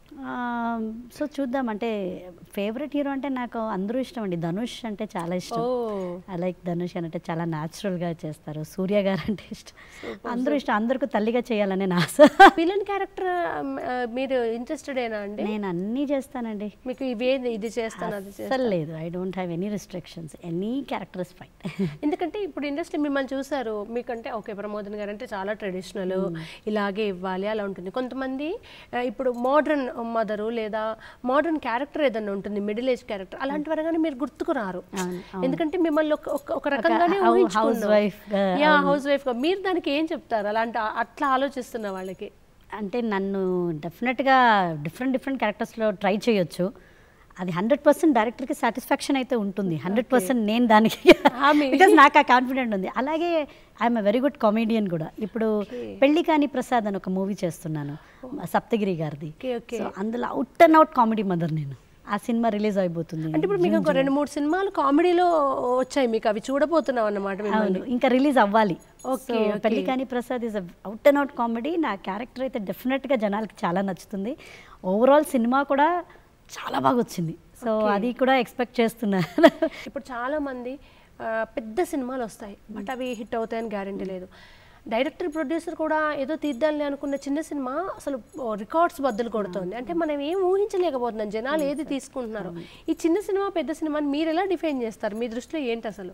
సో చూద్దాం అంటే ఫేవరెట్ హీరో అంటే నాకు అందరూ ఇష్టం అండి ధనుష్ అంటే చాలా ఇష్టం ఓ ఐ లైక్ ధనుష్ అని అంటే చాలా న్యాచురల్గా చేస్తారు సూర్య గారు అంటే ఇష్టం అందరూ ఇష్టం అందరికీ తల్లిగా చేయాలనే నా ఆశ విలన్ క్యారెక్టర్ మీరు ఇంట్రెస్టెడ్ ఏనా అండి నేను అన్నీ చేస్తానండి మీకు ఇవే ఇది చేస్తాను అది చేస్తాను అసలు లేదు I don't have any restrictions any character is fine ఎందుకంటే ఇప్పుడు ఇండస్ట్రీ మిమ్మల్ని చూసారు మీకంటే ఓకే ప్రమోదన్ గారు అంటే చాలా ట్రెడిషనల్ ఇలాగే ఇవ్వాలి అలా ఉంటుంది కొంతమంది ఆ, ఇప్పుడు మోడర్న్ మదరు లేదా మోడర్న్ క్యారెక్టర్ ఏదైనా ఉంటుంది మిడిల్ ఏజ్ క్యారెక్టర్ అలాంటి వరగానే మీరు గుర్తుకు రారు అవును, ఎందుకంటే మిమ్మల్ని ఒక- ఒక ఒక రకంగానే హౌ- ఊహించుకున్నాం. house wife గా, యా హౌస్ వైఫ్ గా మీరు దానికి ఏం చెప్తారు అలాంటి అట్లా ఆలోచిస్తున్న వాళ్ళకి అంటే నన్ను డెఫినెట్గా డిఫరెంట్ డిఫరెంట్ క్యారెక్టర్స్లో ట్రై చేయొచ్చు అది హండ్రెడ్ పర్సెంట్ డైరెక్టర్కి సాటిస్ఫాక్షన్ అయితే ఉంటుంది హండ్రెడ్ పర్సెంట్ నేను దానికి హామీ. బికాస్ నాకు ఆ కాన్ఫిడెంట్ ఉంది అలాగే ఐఎమ్ వెరీ గుడ్ కామెడియన్ కూడా ఇప్పుడు పెళ్లి కాని ప్రసాద్ అని ఒక మూవీ చేస్తున్నాను సప్తగిరి గారిది ఓకే ఓకే సో అందులో out and out comedy mother నేను ఆ సినిమా రిలీజ్ అయిపోతుంది అంటే ఇప్పుడు మీకు ఒక రెండు మూడు సినిమాలు కామెడీలో వచ్చాయి మీకు అవి చూడబోతున్నాం అన్నమాట మిమ్మల్ని అవును ఇంకా రిలీజ్ అవ్వాలి Okay, okay. పెళ్లి కాని Prasad is out and out comedy నా క్యారెక్టర్ అయితే డెఫినెట్గా జనాలకి చాలా నచ్చుతుంది ఓవరాల్ సినిమా కూడా చాలా బాగా వచ్చింది సో అది కూడా ఎక్స్పెక్ట్ చేస్తున్నాను ఇప్పుడు చాలా మంది ఆ, పెద్ద సినిమాలు వస్తాయి బట్ అవి హిట్ అవుతాయని గ్యారంటీ లేదు డైరెక్టర్ ప్రొడ్యూసర్ కూడా ఏదో తీద్దాంలే అనుకున్న చిన్న సినిమా అసలు రికార్డ్స్ బద్దలు కొడుతోంది అంటే మనం ఏం ఊహించలేకపోతున్నాం జనాలు ఏది తీసుకుంటున్నారు ఈ చిన్న సినిమా పెద్ద సినిమాని మీరు ఎలా డిఫైన్ చేస్తారు మీ దృష్టిలో ఏంటి అసలు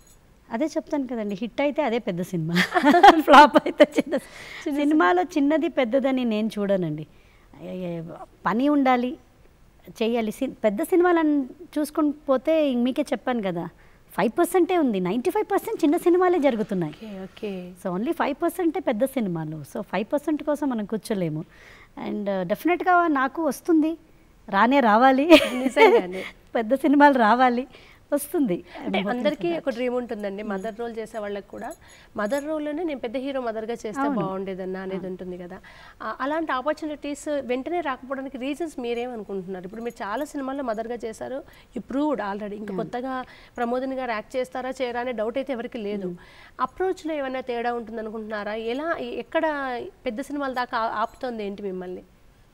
అదే చెప్తాను కదండి హిట్ అయితే అదే పెద్ద సినిమా ఫ్లాప్ అయితే చిన్న సినిమాలో చిన్నది పెద్దదని నేను చూడనండి ఏ- ఏ- పని ఉండాలి చేయాలి సి- పెద్ద సినిమాలను చూసుకొని పోతే మీకే చెప్పాను కదా ఫైవ్ పర్సెంటే ఉంది నైంటీ ఫైవ్ పర్సెంట్ చిన్న సినిమాలే జరుగుతున్నాయి okay okay so only five పర్సెంటే పెద్ద సినిమాలు సో ఫైవ్ పర్సెంట్ కోసం మనం కూర్చోలేము అండ్ డెఫినెట్గా నాకు వస్తుంది రానే రావాలి నిజంగానే. పెద్ద సినిమాలు రావాలి వస్తుంది అంటే అందరికీ ఒక డ్రీమ్ ఉంటుందండి మదర్ రోల్ చేసే వాళ్ళకి కూడా మదర్ రోల్లోనే నేను పెద్ద హీరో మదర్గా చేస్తే బాగుండేదన్న అనేది ఉంటుంది కదా ఆ- అలాంటి ఆపర్చునిటీస్ వెంటనే రాకపోవడానికి రీజన్స్ మీరేమనుకుంటున్నారు ఇప్పుడు మీరు చాలా సినిమాల్లో మదర్గా చేశారు యు ప్రూవ్డ్ ఆల్రెడీ ఇంకా కొత్తగా ప్రమోదిని గారు యాక్ట్ చేస్తారా చేయరా అనే డౌట్ అయితే ఎవరికి లేదు అప్రోచ్లో ఏమైనా తేడా ఉంటుంది అనుకుంటున్నారా ఎలా ఎక్కడ పెద్ద సినిమాల దాకా ఆ- ఆపుతోంది ఏంటి మిమ్మల్ని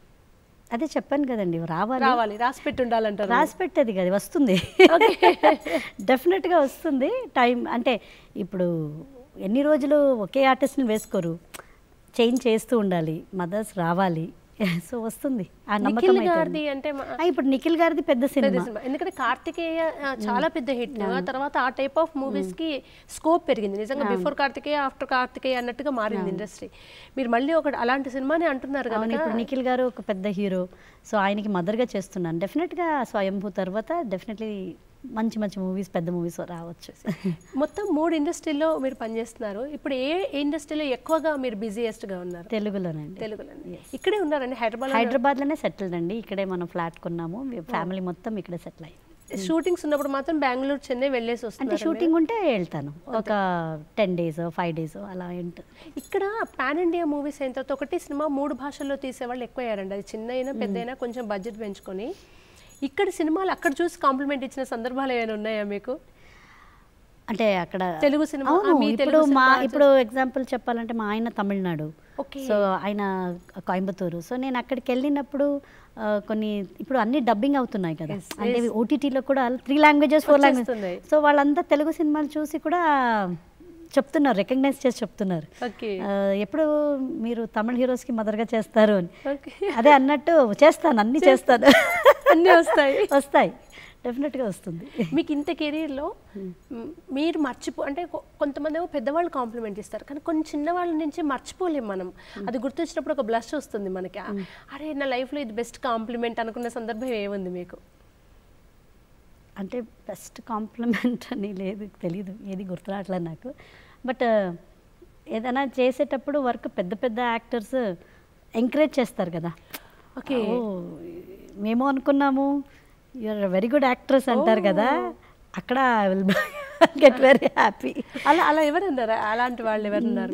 అదే చెప్పాను కదండి రావాలి రావాలి రాసి పెట్టి ఉండాలంటారు రాసి పెట్టేది కదా వస్తుంది డెఫినెట్గా వస్తుంది టైం అంటే ఇప్పుడు ఎన్ని రోజులు ఒకే ఆర్టిస్ట్ని వేసుకోరు చేంజ్ చేస్తూ ఉండాలి మదర్స్ రావాలి సో వస్తుంది ఆ నమ్మకం నిఖిల్ అయితే గారిది అంటే మా- ఆ, ఇప్పుడు నిఖిల్ గారిది పెద్ద పెద్ద సినిమా సినిమా ఎందుకంటే కార్తికేయ ఆ, చాలా పెద్ద హిట్ ఆ తర్వాత ఆ టైప్ ఆఫ్ మూవీస్ కి స్కోప్ పెరిగింది నిజంగా బిఫోర్ కార్తికేయ ఆఫ్టర్ కార్తికేయ అన్నట్టుగా మారింది ఇండస్ట్రీ మీరు మళ్ళీ ఒక అలాంటి సినిమాని అంటున్నారు అవును కనుక ఇప్పుడు నిఖిల్ గారు ఒక పెద్ద హీరో సో ఆయనకి మదర్గా చేస్తున్నాను డెఫినెట్గా స్వయంభూ తర్వాత డెఫినెట్లీ మంచి మంచి మూవీస్ పెద్ద మూవీస్ రావచ్చు మొత్తం మూడు ఇండస్ట్రీలో మీరు పనిచేస్తున్నారు ఇప్పుడు ఏ ఇండస్ట్రీలో ఎక్కువగా మీరు బిజీయెస్ట్ గా ఉన్నారు తెలుగులోనండి తెలుగులో ఇక్కడే ఉన్నారండి హైదరాబాద్ హైదరాబాద్లోనే సెటిల్డ్ అండి ఇక్కడే మనం ఫ్లాట్ కొన్నాము ఫ్యామిలీ మొత్తం ఇక్కడే సెటిల్ అయ్యి షూటింగ్స్ ఉన్నప్పుడు మాత్రం బెంగళూరు చెన్నై వెళ్ళేసి అంటే వస్తున్నారు షూటింగ్ ఉంటే వెళ్తాను ఒక టెన్ డేస్ ఫైవ్ డేస్ అలా ఉంటుంది ఇక్కడ పాన్ ఇండియా మూవీస్ అయిన తర్వాత ఒకటి సినిమా మూడు భాషల్లో తీసేవాళ్ళు ఎక్కువ అయ్యారండి అది చిన్న అయినా పెద్ద అయినా కొంచెం బడ్జెట్ పెంచుకొని ఇక్కడ సినిమాలు అక్కడ చూసి కాంప్లిమెంట్ ఇచ్చిన సందర్భాలు ఏమైనా ఉన్నాయా మీకు అంటే అక్కడ తెలుగు సినిమా అవును ఆ, మీ ఇప్పుడు తెలుగు మా సినిమా ఇప్పుడు ఎగ్జాంపుల్ చెప్పాలంటే మా ఆయన తమిళనాడు ఓకే సో ఆయన కోయంబత్తూరు సో నేను అక్కడికి వెళ్ళినప్పుడు ఆ, కొన్ని ఇప్పుడు అన్ని డబ్బింగ్ అవుతున్నాయి కదా Yes, అంటే ఓటీటీలో కూడా త్రీ లాంగ్వేజెస్ ఫోర్ వచ్చేస్తున్నాయి. లాంగ్వేజ్ సో వాళ్ళంతా తెలుగు సినిమాలు చూసి కూడా చెప్తున్నారు రికగ్నైజ్ చేసి చెప్తున్నారు ఓకే ఆ, ఎప్పుడు మీరు తమిళ హీరోస్కి మదర్గా చేస్తారు అని ఓకే అదే అన్నట్టు చేస్తాను అన్ని చేస్తాను అన్నీ వస్తాయి వస్తాయి డెఫినెట్గా వస్తుంది మీకు ఇంత కెరీర్లో మీరు మర్చిపో అంటే కొ- కొంతమంది ఏమో పెద్దవాళ్ళు కాంప్లిమెంట్ ఇస్తారు కానీ కొన్ని చిన్నవాళ్ళ నుంచి మర్చిపోలేం మనం అది గుర్తొచ్చినప్పుడు ఒక బ్లష్ వస్తుంది మనకి ఆ, అరే నా లైఫ్లో ఇది బెస్ట్ కాంప్లిమెంట్ అనుకున్న సందర్భం ఏముంది మీకు అంటే బెస్ట్ కాంప్లిమెంట్ అని లేదు తెలీదు ఏది గుర్తురావట్లేదు నాకు బట్ ఏదైనా చేసేటప్పుడు వర్క్ పెద్ద పెద్ద యాక్టర్స్ ఎంకరేజ్ చేస్తారు కదా ఓకే ఓ మేము అనుకున్నాము యూఆర్ వెరీ గుడ్ యాక్ట్రెస్ అంటారు కదా అక్కడ I will get very happy అలా అలా ఎవరన్నారు అలాంటి వాళ్ళు ఎవరున్నారు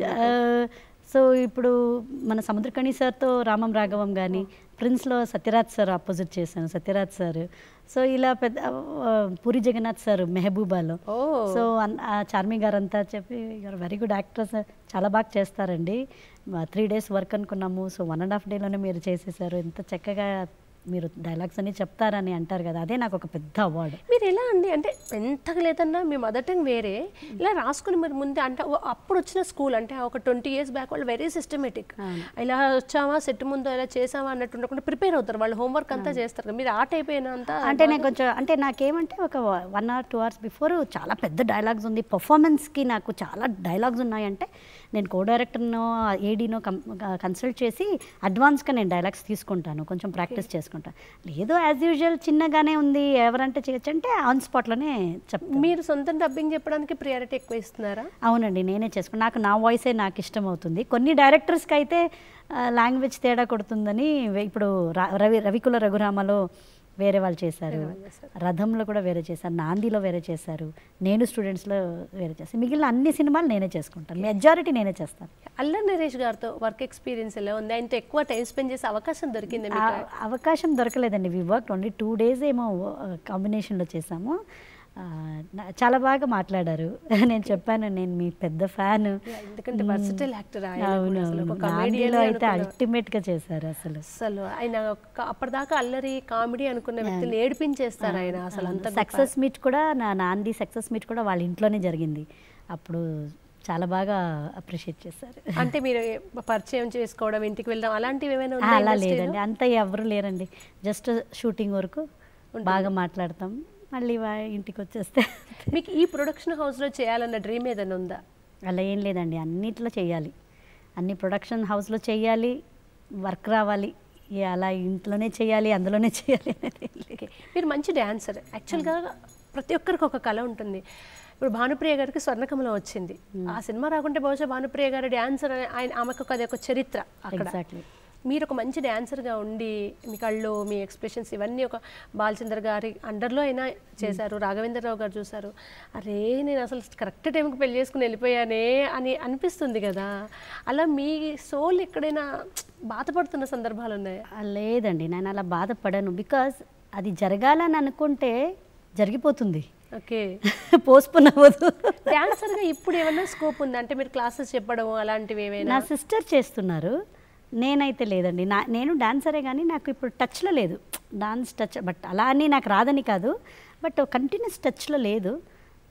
సో ఇప్పుడు మన సముద్రకణి సార్తో రామం రాఘవం కానీ ప్రిన్స్లో సత్యరాజ్ సార్ ఆపోజిట్ చేశాను సత్యరాజ్ సార్ సో ఇలా పెద్ద ఆ, పూరి జగన్నాథ్ సార్ మెహబూబాలో ఓ సో అన్- ఆ చార్మి గారు అంతా చెప్పి యూఆర్ వెరీ గుడ్ యాక్ట్రెస్ చాలా బాగా చేస్తారండి త్రీ డేస్ వర్క్ అనుకున్నాము సో వన్ అండ్ హాఫ్ డేలోనే మీరు చేసేసారు ఎంత చక్కగా మీరు డైలాగ్స్ అన్ని చెప్తారని అంటారు కదా అదే నాకు ఒక పెద్ద అవార్డు మీరు ఎలా అండి అంటే ఎంతగా లేదన్నా మీ మదర్ టంగ్ వేరే ఇలా రాసుకుని మరి ముందే అంటే ఓ- అప్పుడు వచ్చిన స్కూల్ అంటే ఒక ట్వంటీ ఇయర్స్ బ్యాక్ వాళ్ళు వెరీ సిస్టమేటిక్ ఇలా వచ్చామా సెట్ ముందు ఇలా చేసామా అన్నట్టు ఉండకుండా ప్రిపేర్ అవుతారు వాళ్ళు హోంవర్క్ అంతా చేస్తారు కదా. మీరు ఆ టైప్ అయినంత అంటే నేను కొంచెం అంటే నాకేమంటే ఒక one hour two hours before చాలా పెద్ద డైలాగ్స్ ఉంది పర్ఫార్మెన్స్కి నాకు చాలా డైలాగ్స్ ఉన్నాయంటే నేను కో డైరెక్టర్నో ఏడీనో కన్సల్ట్ చేసి అడ్వాన్స్గా నేను డైలాగ్స్ తీసుకుంటాను కొంచెం ప్రాక్టీస్ చేసుకుంటాను లేదు యాజ్ యూజువల్ చిన్నగానే ఉంది ఎవరంటే చేయొచ్చు అంటే ఆన్ స్పాట్లోనే చెప్తాను మీరు సొంతం డబ్బింగ్ చెప్పడానికి ప్రియారిటీ ఎక్కువ ఇస్తున్నారా అవునండి నేనే చేసుకున్నాను నాకు నా వాయిసే నాకు ఇష్టం అవుతుంది కొన్ని డైరెక్టర్స్కి అయితే లాంగ్వేజ్ తేడా కొడుతుందని వే- ఇప్పుడు రా- రవి రవికుల రఘురామలో వేరే వాళ్ళు చేశారు రథంలో కూడా వేరే చేశారు నాందిలో వేరే చేశారు నేను స్టూడెంట్స్లో వేరే చేస్తాను మిగిలిన అన్ని సినిమాలు నేనే చేసుకుంటాను మెజారిటీ నేనే చేస్తాను అల్లరి నరేష్ గారితో వర్క్ ఎక్స్పీరియన్స్ ఎలా ఉంది ఆయనతో ఎక్కువ టైం స్పెండ్ చేసే అవకాశం దొరికింది మీకు ఆ- అవకాశం దొరకలేదండి we work only two days ఏమో కాంబినేషన్లో చేసాము ఆ, నా- చాలా బాగా మాట్లాడారు నేను చెప్పాను నేను మీ పెద్ద ఫ్యాన్ Yeah, ఎందుకంటే versatile actor ఆయన కూడా అవును అసలు ఒక అవును. comedian నాందిలో అయితే అనుకున్న- అల్టిమేట్గా చేశారు అసలు అసలు ఆయన ఒక- అప్పటిదాకా అల్లరి కామెడీ అనుకున్న వ్యక్తులు ఏడిపించేస్తారు ఆయన అసలు అంత సక్సెస్ మీట్ కూడా నా నాంది సక్సెస్ మీట్ కూడా వాళ్ళ ఇంట్లోనే జరిగింది అప్పుడు చాలా బాగా అప్రిషియేట్ చేశారు అంటే మీరు పరిచయం చేసుకోవడం ఇంటికి వెళ్ళడం అలాంటివి ఏమైనా ఆ, ఉన్నాయా అలా industry లో? లేదండి అంత ఎవరు లేరండి జస్ట్ షూటింగ్ వరకు బాగా మాట్లాడతాం మళ్ళీ వా- ఇంటికి వచ్చేస్తే మీకు ఈ ప్రొడక్షన్ హౌస్ లో చేయాలన్న డ్రీమ్ ఏదైనా ఉందా అలా ఏం లేదండి అన్నిట్లో చేయాలి అన్ని ప్రొడక్షన్ హౌస్లో చేయాలి వర్క్ రావాలి ఇక అలా ఇంట్లోనే చేయాలి అందులోనే చేయాలి అనేది ఏం లేదు. ఓకే మీరు మంచి డ్యాన్సర్ యాక్చువల్గా ప్రతి ఒక్కరికి ఒక కళ ఉంటుంది ఇప్పుడు భానుప్రియ గారికి స్వర్ణకమలం వచ్చింది ఆ సినిమా రాకుంటే బహుశా భానుప్రియ గారి డ్యాన్సర్ ఆయన ఆమెకు ఒక అది ఒక చరిత్ర అక్కడ ఎగ్జాక్ట్లీ మీరు ఒక మంచి డ్యాన్సర్గా ఉండి మీ కళ్ళు మీ ఎక్స్ప్రెషన్స్ ఇవన్నీ ఒక బాలచంద్ర గారి అండర్లో అయినా చేశారు రాఘవేంద్రరావు గారు చూశారు అరే నేను అసలు కరెక్ట్ టైంకి పెళ్లి చేసుకుని వెళ్ళిపోయానే అని అనిపిస్తుంది కదా అలా మీ సోల్ ఎక్కడైనా బాధపడుతున్న సందర్భాలు ఉన్నాయా ఆ, లేదండి నేను అలా బాధపడను బికాజ్ అది జరగాలని అనుకుంటే జరిగిపోతుంది ఓకే పోస్ట్పోన్ అవ్వదు డాన్సర్గా ఇప్పుడు ఏమైనా స్కోప్ ఉందా అంటే మీరు క్లాసెస్ చెప్పడం అలాంటివి ఏమైనా నా సిస్టర్ చేస్తున్నారు నేనైతే లేదండి నా నేను డాన్సరే కానీ నాకు ఇప్పుడు టచ్లో లేదు డాన్స్ టచ్ బట్ అలా అని నాకు రాదని కాదు బట్ కంటిన్యూస్ టచ్లో లేదు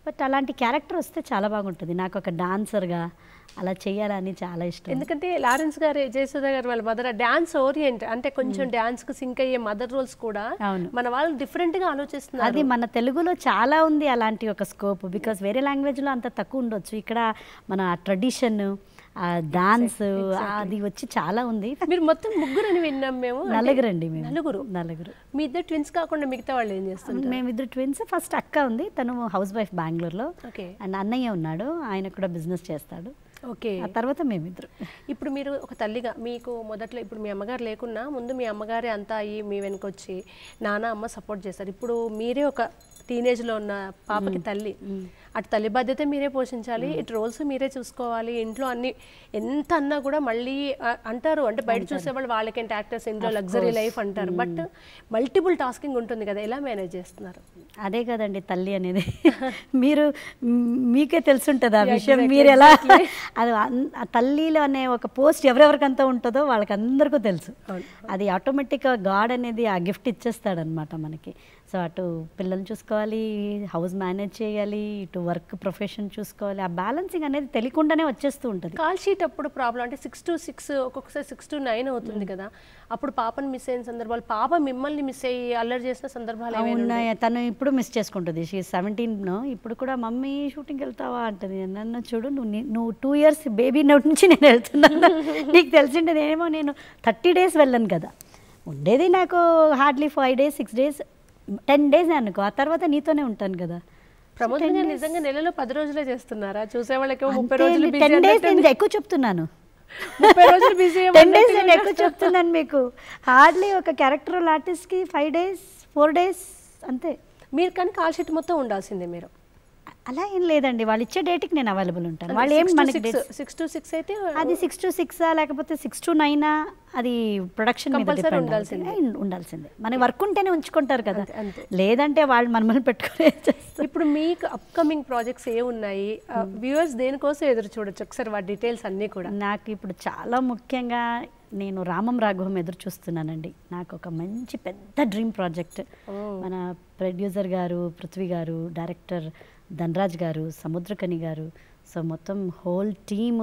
బట్ అలాంటి క్యారెక్టర్ వస్తే చాలా బాగుంటుంది నాకు ఒక డాన్సర్గా అలా చేయాలని చాలా ఇష్టం ఎందుకంటే లారెన్స్ గారు జయసుధ గారు వాళ్ళ మదర్ డాన్స్ ఓరియంట్ అంటే కొంచెం డాన్స్ కు సింక్ అయ్యే మదర్ రోల్స్ కూడా అవును. మన వాళ్ళు డిఫరెంట్ గా ఆలోచిస్తున్నారు అది మన తెలుగులో చాలా ఉంది అలాంటి ఒక స్కోప్ బికాస్ వేరే లాంగ్వేజ్లో అంత తక్కువ ఉండొచ్చు ఇక్కడ మన ట్రెడిషన్ ఆ డాన్స్ అది వచ్చి చాలా ఉంది మీరు మొత్తం ముగ్గురు అని విన్నాం మేము అంటే నలుగురండి మేము నలుగురు నలుగురు మీ ఇద్దరు ట్విన్స్ కాకుండా మిగతా వాళ్ళు ఏం చేస్తుంటారు మేమిద్దరు ట్విన్స్ ఫస్ట్ అక్క ఉంది తను హౌస్ వైఫ్ బెంగళూరులో ఓకే అండ్ అన్నయ్య ఉన్నాడు ఆయన కూడా బిజినెస్ చేస్తాడు ఓకే ఆ తర్వాత మేమిద్దరు ఇప్పుడు మీరు ఒక తల్లిగా మీకు మొదట్లో ఇప్పుడు మీ అమ్మగారు లేకున్నా ముందు మీ అమ్మగారే అంతా అయ్యి మీ వెనకొచ్చి నాన్న అమ్మ సపోర్ట్ చేస్తారు ఇప్పుడు మీరే ఒక టీనేజ్లో ఉన్న పాపకి తల్లి అటు తల్లి బాధ్యత మీరే పోషించాలి ఇటు రోల్స్ మీరే చూసుకోవాలి ఇంట్లో అన్ని ఎంత అన్నా కూడా మళ్ళీ ఆ, అంటారు అంటే బయట చూసేవాళ్ళు వాళ్ళకేంటి యాక్టర్స్ ఇంట్లో లగ్జరీ లైఫ్ అంటారు బట్ మల్టిపుల్ టాస్కింగ్ ఉంటుంది కదా ఎలా మేనేజ్ చేస్తున్నారు అదే కదండి తల్లి అనేది మీరు మ్, మీకే తెలుసుంటుంది ఆ విషయం మీరు ఎలా అది అన్- ఆ తల్లిలో అనే ఒక పోస్ట్ ఎవరెవరికంతా ఉంటుందో వాళ్ళకి అందరికీ తెలుసు అది ఆటోమేటిక్గా గాడ్ అనేది ఆ గిఫ్ట్ ఇచ్చేస్తాడనమాట మనకి సో అటు పిల్లల్ని చూసుకోవాలి హౌస్ మేనేజ్ చేయాలి ఇటు వర్క్ ప్రొఫెషన్ చూసుకోవాలి ఆ బ్యాలెన్సింగ్ అనేది తెలియకుండానే వచ్చేస్తూ ఉంటుంది కాల్ షీట్ అప్పుడు ప్రాబ్లం అంటే సిక్స్ టు సిక్స్ ఒక్కొక్కసారి సిక్స్ టు నైన్ అవుతుంది కదా అప్పుడు పాపని మిస్ అయిన సందర్భాలు పాప మిమ్మల్ని మిస్ అయ్యి అల్లరి చేసిన సందర్భాలు ఏమైనా ఉన్నాయి తను ఇప్పుడు మిస్ చేసుకుంటుంది షీ సెవెంటీన్ ఇప్పుడు కూడా మమ్మీ షూటింగ్కి వెళ్తావా అంటది నన్ను చూడు నువ్వు నీ- నువ్వు టూ ఇయర్స్ బేబీ నోటి నుంచి నేను వెళ్తున్నాను నీకు తెలిసిండేది ఏమో నేను థర్టీ డేస్ వెళ్ళను కదా ఉండేది నాకు hardly five days six days ten days అనుకో ఆ తర్వాత నీతోనే ఉంటాను కదా ప్రమోద్ గారు నిజంగా నెలలో పది రోజులే చేస్తున్నారా చూసే వాళ్ళకి ముప్పై రోజులు busy టెన్ డేస్ అన్నట్టు నేను ఎక్కువ చెప్తున్నాను ముప్పై రోజులు బిజీ టెన్ డేస్ నేను ఎక్కువ చెప్తున్నాను మీకు హార్డ్లీ ఒక క్యారెక్టర్ ఆర్టిస్ట్కి ఫైవ్ డేస్ ఫోర్ డేస్ అంతే మీరు కానీ కాల్ షీట్ మొత్తం ఉండాల్సిందే మీరు అలా ఏం లేదండి వాళ్ళు ఇచ్చే డేట్కి నేను అవైలబుల్ ఉంటాను వాళ్ళు ఏం మనకి dates- సిక్స్ టు సిక్స్ అయితే అది సిక్స్ టు సిక్సా లేకపోతే సిక్స్ టు నైనా అది ప్రొడక్షన్ మీద Compulsory depend ఉండాల్సిందే. అవుతుంది. ఉండాల్సిందే మన వర్క్ ఉంటేనే ఉంచుకుంటారు కదా అంతే, అంతే. లేదంటే వాళ్ళు మనల్ని పెట్టుకునే చేస్తారు ఇప్పుడు మీకు అప్కమింగ్ ప్రాజెక్ట్స్ ఏ ఉన్నాయి వ్యూవర్స్ దేనికోసం ఎదురు చూడొచ్చు ఒకసారి వాటి డీటెయిల్స్ అన్నీ కూడా నాకు ఇప్పుడు చాలా ముఖ్యంగా నేను రామం రాఘవం ఎదురు చూస్తున్నానండి నాకు ఒక మంచి పెద్ద డ్రీమ్ ప్రాజెక్ట్ మన ప్రొడ్యూసర్ గారు పృథ్వీ గారు డైరెక్టర్ ధనరాజ్ గారు సముద్రకని గారు సో మొత్తం హోల్ టీమ్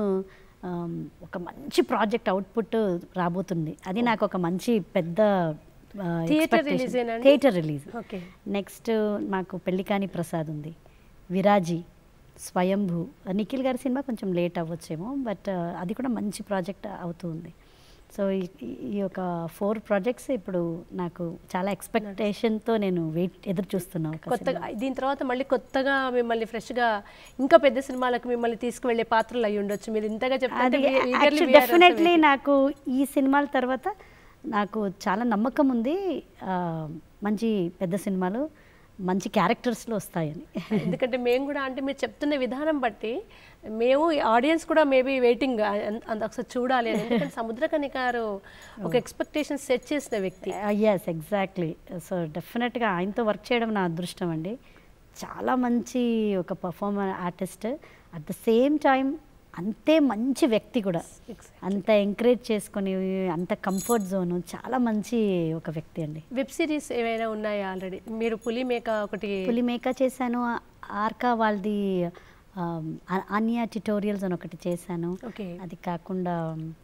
ఒక మంచి ప్రాజెక్ట్ అవుట్పుట్ రాబోతుంది అది నాకు ఒక మంచి పెద్ద థియేటర్ రిలీజ్ ఏనండి థియేటర్ రిలీజ్ ఓకే నెక్స్ట్ మాకు పెళ్లికాని ప్రసాద్ ఉంది విరాజీ స్వయంభూ నిఖిల్ గారి సినిమా కొంచెం లేట్ అవ్వచ్చేమో బట్ అది కూడా మంచి ప్రాజెక్ట్ అవుతుంది సో ఈ- ఈ యొక్క ఫోర్ ప్రాజెక్ట్స్ ఇప్పుడు నాకు చాలా ఎక్స్పెక్టేషన్తో నేను వెయిట్ ఎదురు చూస్తున్నాను ఒక కొత్తగా దీని తర్వాత మళ్ళీ కొత్తగా మిమ్మల్ని ఫ్రెష్గా ఇంకా పెద్ద సినిమాలకు మిమ్మల్ని తీసుకువెళ్ళే పాత్రలు అయి ఉండొచ్చు మీరు ఇంతగా అది చెప్తే డెఫినెట్లీ నాకు ఈ సినిమాల తర్వాత నాకు చాలా నమ్మకం ఉంది ఆ, మంచి పెద్ద సినిమాలు మంచి క్యారెక్టర్స్లో వస్తాయని ఎందుకంటే మేము కూడా అంటే మీరు చెప్తున్న విధానం బట్టి మేము ఆడియన్స్ కూడా మేబీ వెయిటింగ్ అంత ఒకసారి చూడాలి అని ఎందుకంటే సముద్రకని గారు ఒక ఎక్స్పెక్టేషన్ సెట్ చేసిన వ్యక్తి ఎస్ ఎగ్జాక్ట్లీ సో డెఫినెట్గా ఆయనతో వర్క్ చేయడం నా అదృష్టం అండి చాలా మంచి ఒక performer artist at the same time అంతే మంచి వ్యక్తి కూడా అంత ఎంకరేజ్ చేసుకొని అంత కంఫర్ట్ జోను చాలా మంచి ఒక వ్యక్తి అండి వెబ్ సిరీస్ ఏవైనా ఉన్నాయా ఆల్రెడీ మీరు పులి మేక ఒకటి పులి మేక చేశాను ఆర్కా వాళ్ళది అనియా ట్యుటోరియల్స్ అని ఒకటి చేశాను ఓకే అది కాకుండా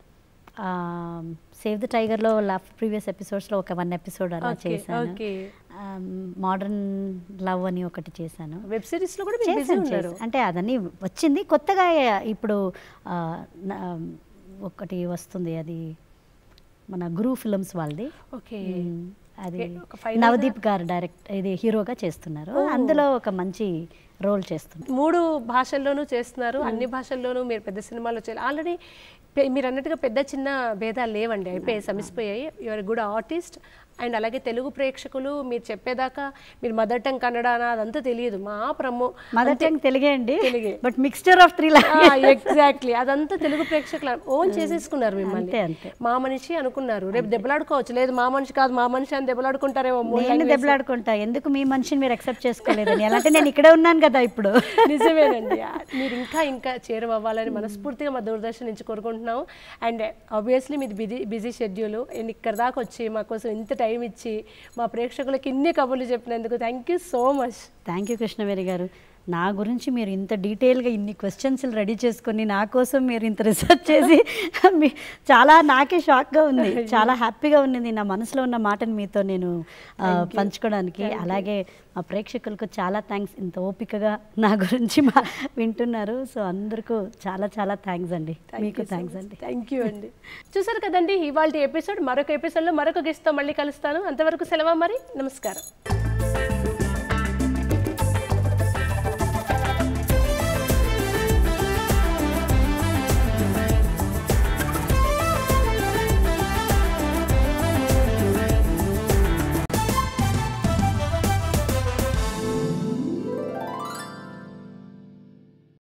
సేవ్ ద టైగర్లో లాస్ట్ ప్రీవియస్ ఎపిసోడ్స్లో ఒక వన్ ఎపిసోడ్ అలా ఓకే చేశాను ఓకే మోడర్న్ లవ్ అని ఒకటి చేశాను వెబ్ సిరీస్ లో కూడా మీరు బిజీ చేశాను, ఉన్నారు చేశాను. అంటే అదన్నీ వచ్చింది కొత్తగా ఇప్పుడు ఆ, నా- ఒకటి వస్తుంది అది మన గురు ఫిల్మ్స్ వాళ్ళది ఓకే మ్, అది Okay, ఒక final గా- నవదీప్ గారు డైరెక్ట్ ఇది హీరోగా చేస్తున్నారు అందులో ఒక మంచి రోల్ చేస్తున్నారు మూడు భాషల్లోనూ చేస్తున్నారు అన్ని భాషల్లోనూ మీరు పెద్ద సినిమాలో చేయాలి ఆల్రెడీ మీరు అన్నట్టుగా పెద్ద చిన్న భేదాలు లేవండి అయిపోయి సమిసిపోయాయి యువర్ గుడ్ ఆర్టిస్ట్ అండ్ అలాగే తెలుగు ప్రేక్షకులు మీరు చెప్పేదాకా మీరు మదర్ టంగ్ కన్నడ అనా అదంతా తెలియదు మా ప్రమో మదర్ టంగ్ తెలుగే అండి తెలుగే. But mixture of three exactly అదంతా తెలుగు ప్రేక్షకులు ఓన్ చేసేసుకున్నారు మిమ్మల్ని అంతే అంతే మా మనిషి అనుకున్నారు రేపు దెబ్బలాడుకోవచ్చు లేదు మా మనిషి కాదు మా మనిషి అని దెబ్బలాడుకుంటారేమో మూడు నేను languages. దెబ్బలాడుకుంటా ఎందుకు మీ మనిషిని మీరు అక్సెప్ట్ చేసుకోలేదని ఎలా అంటే నేను ఇక్కడే ఉన్నాను కదా ఇప్పుడు నిజమేనండి మీరు ఇంకా ఇంకా చేరువవ్వాలని మనస్ఫూర్తిగా మా దూరదర్శన్ నుంచి కోరుకుంటున్నాం అండ్ ఆబ్వియస్లీ మీది బిజీ బిజీ షెడ్యూల్ అండ్ ఇక్కడ దాకా వచ్చి మా కోసం ఇంత టైం ఇచ్చి మా ప్రేక్షకులకి ఇన్ని కబుర్లు చెప్పినందుకు thank you so much thank you Krishnaveni garu నా గురించి మీరు ఇంత డీటెయిల్గా ఇన్ని క్వశ్చన్స్ రెడీ చేసుకొని నా కోసం మీరు ఇంత రీసెర్చ్ చేసి మీ- చాలా నాకే షాక్గా ఉంది చాలా హ్యాపీగా ఉన్నది నా మనసులో ఉన్న మాటను మీతో నేను ఆ, పంచుకోవడానికి అలాగే మా ప్రేక్షకులకు చాలా థ్యాంక్స్ ఇంత ఓపికగా నా గురించి మా వింటున్నారు సో అందరికీ చాలా చాలా థ్యాంక్స్ అండి మీకు థ్యాంక్స్ అండి థ్యాంక్ యూ అండి చూసారు కదండి ఇవాళ ఎపిసోడ్ మరొక ఎపిసోడ్లో మరొక గెస్ట్తో మళ్ళీ కలుస్తాను అంతవరకు సెలవు మరి నమస్కారం